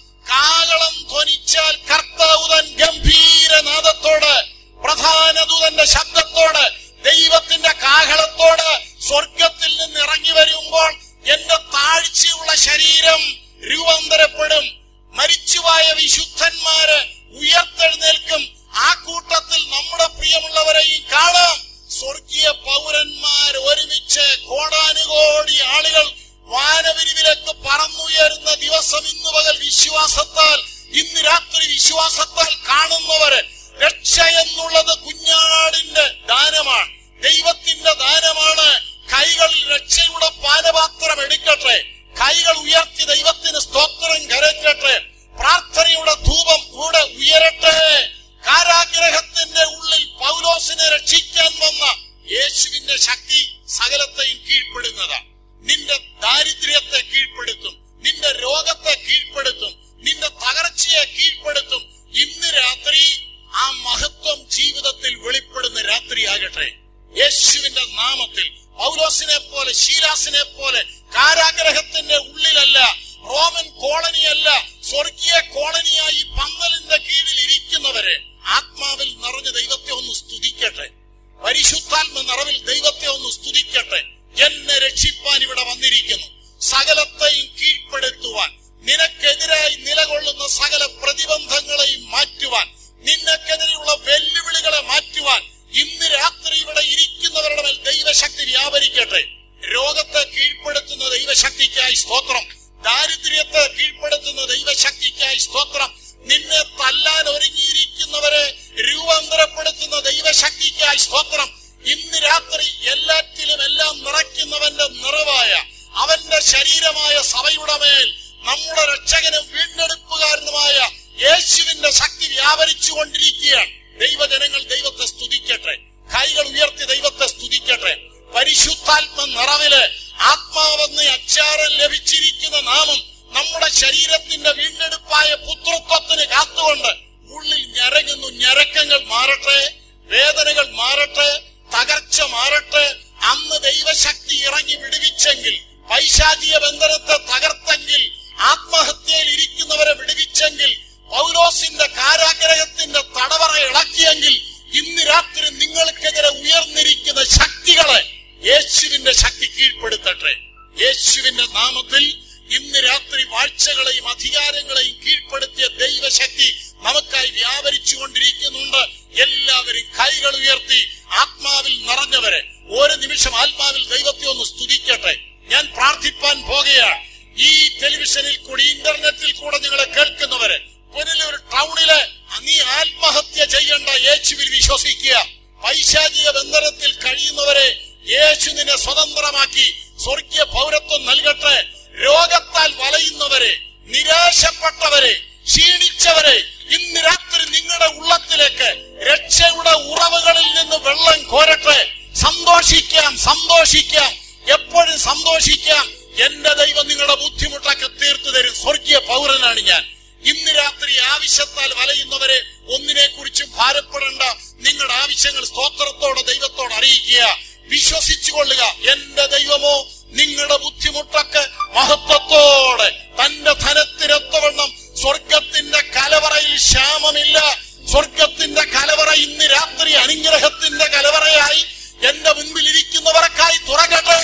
കാലളം ധ്വനിച്ചാൽ കർത്താവുതൻ ഗംഭീരനാദത്തോട് പ്രധാന ദൂതന്റെ ശബ്ദത്തോട് ദൈവത്തിന്റെ കാഹളത്തോട് സ്വർഗത്തിൽ നിന്ന് ഇറങ്ങി വരുമ്പോൾ എന്റെ താഴ്ചയുള്ള ശരീരം രൂപാന്തരപ്പെടും മരിച്ചുപോയ വിശുദ്ധന്മാര് ഉയർത്തെഴുന്നേൽക്കും ആ കൂട്ടത്തിൽ നമ്മുടെ പ്രിയമുള്ളവരെയും കാണാം സ്വർഗീയ പൗരന്മാർ ഒരുമിച്ച് കോടാനുകോടി ആളുകൾ വാനവിരിവിലേക്ക് പറന്നുയരുന്ന ദിവസം ഇന്ന് പകൽ വിശ്വാസത്താൽ ഇന്ന് രാത്രി വിശ്വാസത്താൽ കാണുന്നവര് രക്ഷ എന്നുള്ളത് കുഞ്ഞാടിന്റെ ദാനമാണ് ദൈവത്തിന്റെ ദാനമാണ് കൈകളിൽ രക്ഷയുടെ പാനപാത്രം എടുക്കട്ടെ കൈകൾ ഉയർത്തി ദൈവത്തിന് സ്തോത്രം കരയ്ക്കട്ടെ പ്രാർത്ഥനയുടെ ധൂപം കൂടെ ഉയരട്ടെ കാരാഗ്രഹത്തിന്റെ ഉള്ളിൽ പൗലോസിനെ രക്ഷിക്കാൻ വന്ന യേശുവിന്റെ ശക്തി സകലത്തെയും കീഴ്പ്പെടുന്നതാണ് നിന്റെ ദാരിദ്ര്യത്തെ കീഴ്പ്പെടുത്തും നിന്റെ രോഗത്തെ കീഴ്പ്പെടുത്തും നിന്റെ തകർച്ചയെ കീഴ്പ്പെടുത്തും ഇന്ന് രാത്രി ആ മഹത്വം ജീവിതത്തിൽ വെളിപ്പെടുന്ന രാത്രിയാകട്ടെ യേശുവിന്റെ നാമത്തിൽ പൗലോസിനെ പോലെ ശീലാസിനെ പോലെ കാരാഗ്രഹത്തിന്റെ ഉള്ളിലല്ല റോമൻ കോളനിയല്ല സ്വർഗീയ കോളനിയായി പന്തലിന്റെ കീഴിൽ ഇരിക്കുന്നവരെ ആത്മാവിൽ നിറഞ്ഞ ദൈവത്തെ ഒന്ന് സ്തുതിക്കട്ടെ പരിശുദ്ധാത്മ നിറവിൽ ദൈവത്തെ ഒന്ന് സ്തുതിക്കട്ടെ എന്നെ രക്ഷിപ്പാൻ ഇവിടെ വന്നിരിക്കുന്നു സകലത്തെയും കീഴ്പ്പെടുത്തുവാൻ നിനക്കെതിരായി നിലകൊള്ളുന്ന സകല പ്രതിബന്ധങ്ങളെയും മാറ്റുവാൻ നിനക്കെതിരെയുള്ള വെല്ലുവിളികളെ മാറ്റുവാൻ ഇന്ന് രാത്രി ഇവിടെ ഇരിക്കുന്നവരുടെ മേൽ ദൈവശക്തി വ്യാപരിക്കട്ടെ രോഗത്തെ കീഴ്പ്പെടുത്തുന്ന ദൈവശക്തിക്കായി സ്തോത്രം ദാരിദ്ര്യത്തെ കീഴ്പ്പെടുത്തുന്ന ദൈവശക്തിക്കായി സ്തോത്രം നിന്നെ തല്ലാൻ ഒരുങ്ങിയിരിക്കുന്നവരെ രൂപാന്തരപ്പെടുത്തുന്ന ദൈവശക്തിക്കായി സ്തോത്രം ഇന്ന് രാത്രി എല്ലാറ്റിലും എല്ലാം നിറയ്ക്കുന്നവന്റെ നിറവായ അവന്റെ ശരീരമായ സഭയുടെ മേൽ നമ്മുടെ രക്ഷകനും വീണ്ടെടുപ്പുകാരനുമായ യേശുവിന്റെ ശക്തി വ്യാപരിച്ചു കൊണ്ടിരിക്കുകയാണ് ദൈവജനങ്ങൾ ദൈവത്തെ സ്തുതിക്കട്ടെ കൈകൾ ഉയർത്തി ദൈവത്തെ സ്തുതിക്കട്ടെ പരിശുദ്ധാത്മ നിറവില് ആത്മാവെന്ന് അച്ചാരം ലഭിച്ചിരിക്കുന്ന നാമം നമ്മുടെ ശരീരത്തിന്റെ വീണ്ടെടുപ്പായ പുത്രത്വത്തിന് കാത്തുകൊണ്ട് ഉള്ളിൽ ഞരങ്ങുന്നു ഞരക്കങ്ങൾ മാറട്ടെ വേദനകൾ മാറട്ടെ തകർച്ച മാറട്ടെ അന്ന് ദൈവശക്തി ഇറങ്ങി വിടുവിച്ചെങ്കിൽ പൈശാചിക ബന്ധനത്തെ തകർത്തെങ്കിൽ ആത്മഹത്യയിൽ ഇരിക്കുന്നവരെ വിടുവിച്ചെങ്കിൽ പൗലോസിന്റെ കാരാഗ്രഹത്തിന്റെ തടവറ ഇളക്കിയെങ്കിൽ ഇന്ന് രാത്രി നിങ്ങൾക്കെതിരെ ഉയർന്നിരിക്കുന്ന ശക്തികളെ യേശുവിന്റെ ശക്തി കീഴ്പ്പെടുത്തട്ടെ യേശുവിന്റെ നാമത്തിൽ ഇന്ന് രാത്രി വാഴ്ചകളെയും അധികാരങ്ങളെയും കീഴ്പ്പെടുത്തിയ ദൈവശക്തി നമുക്കായി വ്യാപരിച്ചു കൊണ്ടിരിക്കുന്നുണ്ട് എല്ലാവരും കൈകൾ ഉയർത്തി ആത്മാവിൽ നിറഞ്ഞവരെ ഒരു നിമിഷം ആത്മാവിൽ ദൈവത്തെ ഒന്ന് സ്തുതിക്കട്ടെ ഞാൻ പ്രാർത്ഥിപ്പാൻ പോകുകയാണ് ഈ ടെലിവിഷനിൽ കൂടി ഇന്റർനെറ്റിൽ കൂടെ നിങ്ങളെ കേൾക്കുന്നവര് പുനലൂർ ടൗണില് നീ ആത്മഹത്യ ചെയ്യേണ്ട യേശുവിൽ വിശ്വസിക്കുക പൈശാചിക ബന്ധനത്തിൽ കഴിയുന്നവരെ യേശു നിന്നെ സ്വതന്ത്രമാക്കി സ്വർഗീയ പൗരത്വം നൽകട്ടെ രോഗത്താൽ വലയുന്നവരെ നിരാശപ്പെട്ടവരെ ക്ഷീണിച്ചവരെ ഇന്ന് രാത്രി നിങ്ങളുടെ ഉള്ളത്തിലേക്ക് രക്ഷയുടെ ഉറവുകളിൽ നിന്ന് വെള്ളം കോരട്ടെ സന്തോഷിക്കാം സന്തോഷിക്കാം എപ്പോഴും സന്തോഷിക്കാം എന്റെ ദൈവം നിങ്ങളുടെ ബുദ്ധിമുട്ടൊക്കെ തീർത്തു തരും സ്വർഗീയ പൗരനാണ് ഞാൻ ഇന്ന് രാത്രി ആവശ്യത്താൽ വലയുന്നവരെ ഒന്നിനെ കുറിച്ചും ഭാരപ്പെടേണ്ട നിങ്ങളുടെ ആവശ്യങ്ങൾ സ്തോത്രത്തോടെ ദൈവത്തോട് അറിയിക്കുക വിശ്വസിച്ചു കൊള്ളുക എന്റെ ദൈവമോ നിങ്ങളുടെ ബുദ്ധിമുട്ടൊക്കെ മഹത്വത്തോടെ തന്റെ ധനത്തിനൊത്തവണ്ണം സ്വർഗത്തിന്റെ കലവറയിൽ ക്ഷാമമില്ല സ്വർഗത്തിന്റെ കലവറ ഇന്ന് രാത്രി അനുഗ്രഹത്തിന്റെ കലവറയായി എന്റെ മുൻപിൽ ഇരിക്കുന്നവർക്കായി തുറക്കട്ടെ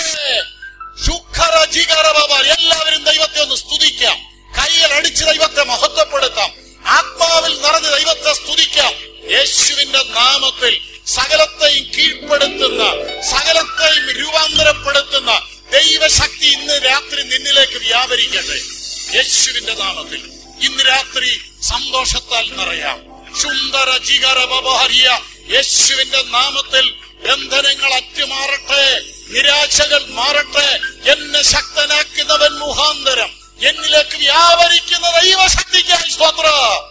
ശുഖര ജിഗര ബാബ എല്ലാവരും ദൈവത്തെ ഒന്ന് സ്തുതിക്കാം കൈകൾ അടിച്ച് ദൈവത്തെ മഹത്വപ്പെടുത്താം ആത്മാവിൽ നിറഞ്ഞ് ദൈവത്തെ സ്തുതിക്കാം യേശുവിന്റെ നാമത്തിൽ സകലത്തെയും കീഴ്പ്പെടുത്തുന്ന സകലത്തെയും രൂപാന്തരപ്പെടുത്തുന്ന ദൈവശക്തി ഇന്ന് രാത്രി നിന്നിലേക്ക് വ്യാപരിക്കട്ടെ യേശുവിന്റെ നാമത്തിൽ ഇന്ന് രാത്രി സന്തോഷത്താൽ നിറയാം സുന്ദര ജിഗര ബബഹരിയ യേശുവിന്റെ നാമത്തിൽ ബന്ധനങ്ങൾ അറ്റുമാറട്ടെ നിരാശകൾ മാറട്ടെ എന്നെ ശക്തനാക്കുന്നവൻ മുഖാന്തരം എന്നിലേക്ക് വ്യാപരിക്കുന്ന ദൈവശക്തിക്കായി സ്തോത്ര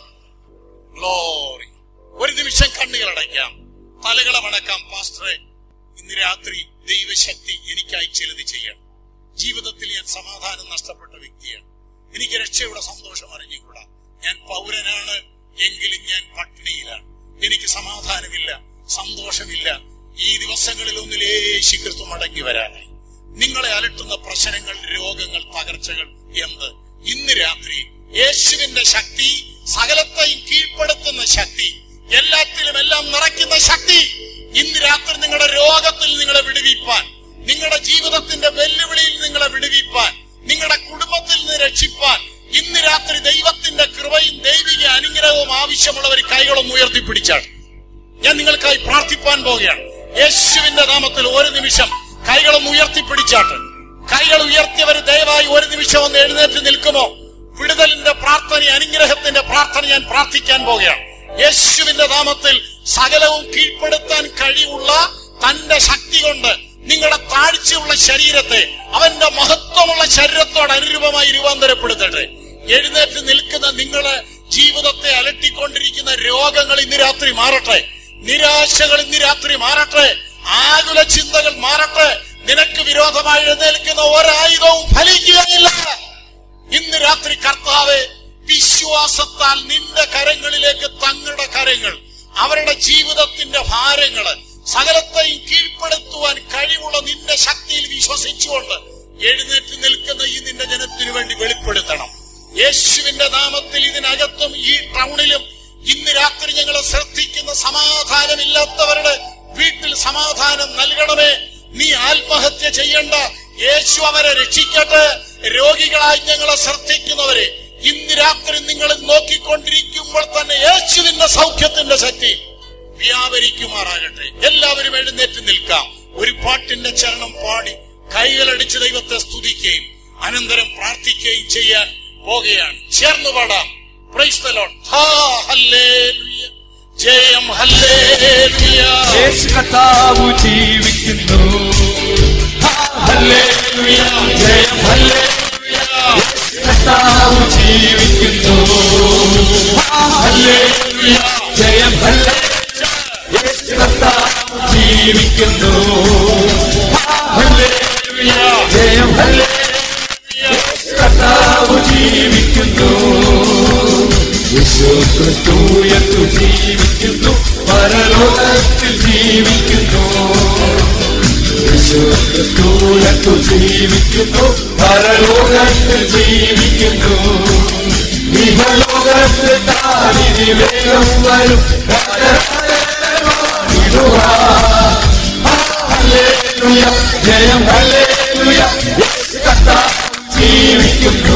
ഗ്ലോറി ഒരു നിമിഷം കണ്ണുകൾ അടയ്ക്കാം തലകളെ വണക്കാം പാസ്റ്ററെ ഇന്ന് രാത്രി ദൈവശക്തി എനിക്കായി ചിലത് ചെയ്യണം ജീവിതത്തിൽ ഞാൻ സമാധാനം നഷ്ടപ്പെട്ട വ്യക്തിയാണ് എനിക്ക് രക്ഷയുടെ സന്തോഷം അറിഞ്ഞുകൂടാ ഞാൻ പൗരനാണ് എങ്കിലും ഞാൻ പട്ടിണിയിലാണ് എനിക്ക് സമാധാനമില്ല സന്തോഷമില്ല ഈ ദിവസങ്ങളിൽ ഒന്നിൽ യേശു ക്രിസ്തു മടങ്ങി വരാനായി നിങ്ങളെ അലട്ടുന്ന പ്രശ്നങ്ങൾ രോഗങ്ങൾ തകർച്ചകൾ എന്ത് ഇന്ന് രാത്രി യേശുവിന്റെ ശക്തി സകലത്തെയും കീഴ്പ്പെടുത്തുന്ന ശക്തി എല്ലാത്തിലും എല്ലാം നിറയ്ക്കുന്ന ശക്തി ഇന്ന് രാത്രി നിങ്ങളുടെ രോഗത്തിൽ നിങ്ങളെ വിടുവിപ്പാൻ നിങ്ങളുടെ ജീവിതത്തിന്റെ വെല്ലുവിളിയിൽ നിങ്ങളെ വിടുവിപ്പാൻ നിങ്ങളുടെ കുടുംബത്തിൽ നിന്ന് രക്ഷിപ്പാൻ ഇന്ന് രാത്രി ദൈവത്തിന്റെ കൃപയും ദൈവിക അനുഗ്രഹവും ആവശ്യമുള്ളവർ കൈകളൊന്ന് ഉയർത്തിപ്പിടിച്ചാണ് ഞാൻ നിങ്ങൾക്കായി പ്രാർത്ഥിപ്പാൻ പോവുകയാണ് യേശുവിന്റെ നാമത്തിൽ ഒരു നിമിഷം കൈകളൊന്ന് ഉയർത്തിപ്പിടിച്ചാട്ട് കൈകൾ ഉയർത്തിയവർ ദയവായി ഒരു നിമിഷം ഒന്ന് എഴുന്നേറ്റ് നിൽക്കുമോ വിടുതലിന്റെ പ്രാർത്ഥന അനുഗ്രഹത്തിന്റെ പ്രാർത്ഥന ഞാൻ പ്രാർത്ഥിക്കാൻ പോവുകയാണ് യേശുവിന്റെ നാമത്തിൽ സകലവും കീഴ്പ്പെടുത്താൻ കഴിവുള്ള തന്റെ ശക്തി കൊണ്ട് നിങ്ങളുടെ താഴ്ചയുള്ള ശരീരത്തെ അവന്റെ മഹത്വമുള്ള ശരീരത്തോട് അനുരൂപമായി രൂപാന്തരപ്പെടുത്തട്ടെ എഴുന്നേറ്റ് നിൽക്കുന്ന നിങ്ങളെ ജീവിതത്തെ അലട്ടിക്കൊണ്ടിരിക്കുന്ന രോഗങ്ങൾ ഇന്ന് രാത്രി മാറട്ടെ നിരാശകൾ ഇന്ന് രാത്രി മാറട്ടെ ആകുല ചിന്തകൾ മാറട്ടെ നിനക്ക് വിരോധമായി എഴുന്നേൽക്കുന്ന ഒരായുധവും ഫലിക്കുകയില്ല ഇന്ന് രാത്രി കർത്താവ് വിശ്വാസത്താൽ നിന്റെ കരങ്ങളിലേക്ക് തങ്ങളുടെ കരങ്ങൾ അവരുടെ ജീവിതത്തിന്റെ ഭാരങ്ങള് സകലത്തെയും കീഴ്പ്പെടുത്തുവാൻ കഴിവുള്ള നിന്റെ ശക്തിയിൽ വിശ്വസിച്ചുകൊണ്ട് എഴുന്നേറ്റ് നിൽക്കുന്ന ഈ നിന്റെ ജനത്തിനു വേണ്ടി വെളിപ്പെടുത്തണം യേശുവിന്റെ നാമത്തിൽ ഇതിനകത്തും ഈ ടൗണിലും ഇന്ന് രാത്രി ഞങ്ങളെ ശ്രദ്ധിക്കുന്ന സമാധാനമില്ലാത്തവരുടെ വീട്ടിൽ സമാധാനം നൽകണമേ നീ ആത്മഹത്യ ചെയ്യണ്ട യേശു അവരെ രക്ഷിക്കട്ടെ രോഗികളായി ഞങ്ങളെ ശ്രദ്ധിക്കുന്നവരെ ഇന്ന് രാത്രി നിങ്ങൾ നോക്കിക്കൊണ്ടിരിക്കുമ്പോൾ തന്നെ യേശുവിന്റെ സൗഖ്യത്തിന്റെ ശക്തി വ്യാപരിക്കുമാറാകട്ടെ എല്ലാവരും എഴുന്നേറ്റ് നിൽക്കാം ഒരു പാട്ടിന്റെ ചരണം പാടി കൈകളടിച്ച് ദൈവത്തെ സ്തുതിക്കുകയും അനന്തരം പ്രാർത്ഥിക്കുകയും ചെയ്യാൻ പോകുകയാണ് ചേർന്ന് പാടാം പ്രൈസ് ദ ലോർഡ് ഹാ ഹല്ലേലൂയ ജയം ഹല്ലേലൂയ യേശു കർത്താവ് ജീവിക്കുന്നു ഹല്ലേലൂയ ജയം ഹല്ലേലൂയ യേശു കർത്താവ് ജീവിക്കുന്നു ഹല്ലേലൂയ ജയം ഹല്ലേലൂയ യേശു കർത്താവ് ജീവിക്കുന്നു ഹല്ലേലൂയ ജയം ഹല്ലേലൂയ യേശു കർത്താവ് ജീവിക്കുന്നു യേശു ക്രിസ്തു എന്നു ജീവിക്കുന്നു പരലോകത്തിൽ ജീവിക്കുന്നു യേശു ക്രിസ്തു എന്നു ജീവിക്കുന്നു പരലോകത്തിൽ ജീവിക്കുന്നു ഇഹലോകത്തിൽ താനിനി വേഗം വരും ഹല്ലേലൂയ ജയം ഹല്ലേലൂയ യേശു കർത്താവ് ജീവിക്കുന്നു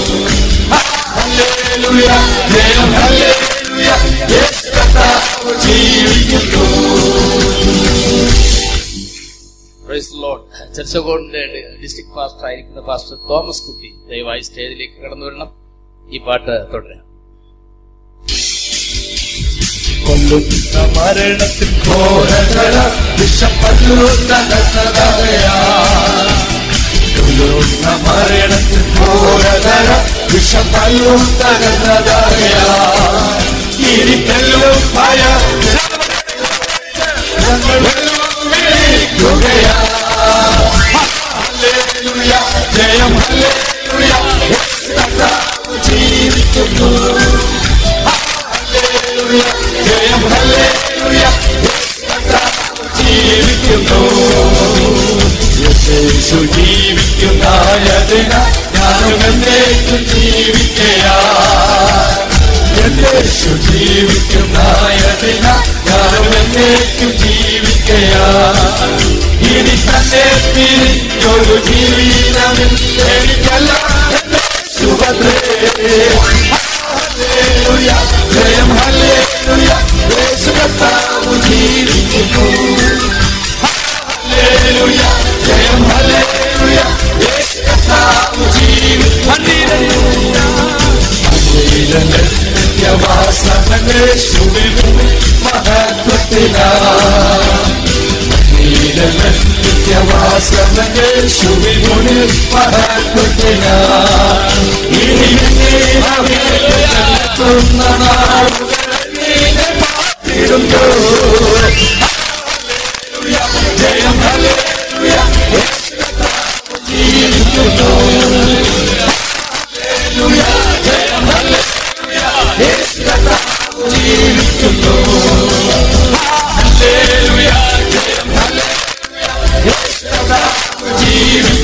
ഹല്ലേലൂയ ജയം ഹല്ലേലൂയ യേശു കർത്താവ് ജീവിക്കുന്നു പ്രൈസ് ലോഡ് ചെർച്ചകോടിന്റെ ഡിസ്ട്രിക്ട് പാസ്റ്റർ ആയിരിക്കുന്ന പാസ്റ്റർ തോമസ് കുട്ടി ദയവായി സ്റ്റേജിലേക്ക് കടന്നു വരണം ഈ പാട്ട് തുടരാം കൊല്ലുന്ന മരണത്തിൽ ഘോരതര വിഷപ്പല്ലുത്തകയാ കൊല്ലുന്ന മരണത്തിൽ ഘോരതര വിഷപ്പല്ലുത്തകയാ ഇരിക്കല്ലും ഭയ ഹല്ലേലൂയ ജയം ഹല്ലേലൂയ യേശു കർത്താവ് ജീവിക്കുന്നു ഹല്ലേലൂയ ജയം ഹല്ലേലൂയ യേശു കർത്താവ് ജീവിക്കുന്നു യേശു ജീവിക്കുന്നതിന ഞാനും എന്നേക്കും ജീവിക്കയാ യേശു ജീവിക്കുന്നതിന ഞാനും എന്നേക്കും ജീവിക്കയാ ഇനി തന്നെ പിരിഞ്ഞൊരു ജീവിതമിൽ എനിക്കല്ല എന്റെ സുഭദ്രേ ഹല്ലേലൂയ ജയം ഹല്ലേലൂയ യേശു കർത്താവ് ജീവിക്കുന്നു ഹല്ലേലൂയ ജയം ഹല്ലേലൂയ യേശു കർത്താവ് ജീവിക്കുന്നു നിത്യവാസനേശുവിനും മഹത്വത്തിനാ നിത്യവാസനേശുവിനുന് മഹത്വത്തിനാ ഇനി നീ നാളുകൾ പാത്തിടുന്നു ജയം ഹല്ലേലൂയ യേശു കർത്താവ് ജീവിക്കുന്നു ഹല്ലേലൂയ ജയം ഹല്ലേലൂയ യേശു കർത്താവ് ജീവിക്കുന്നു ഹല്ലേലൂയ ജയം കർത്താവ് ജീവിക്കുന്നു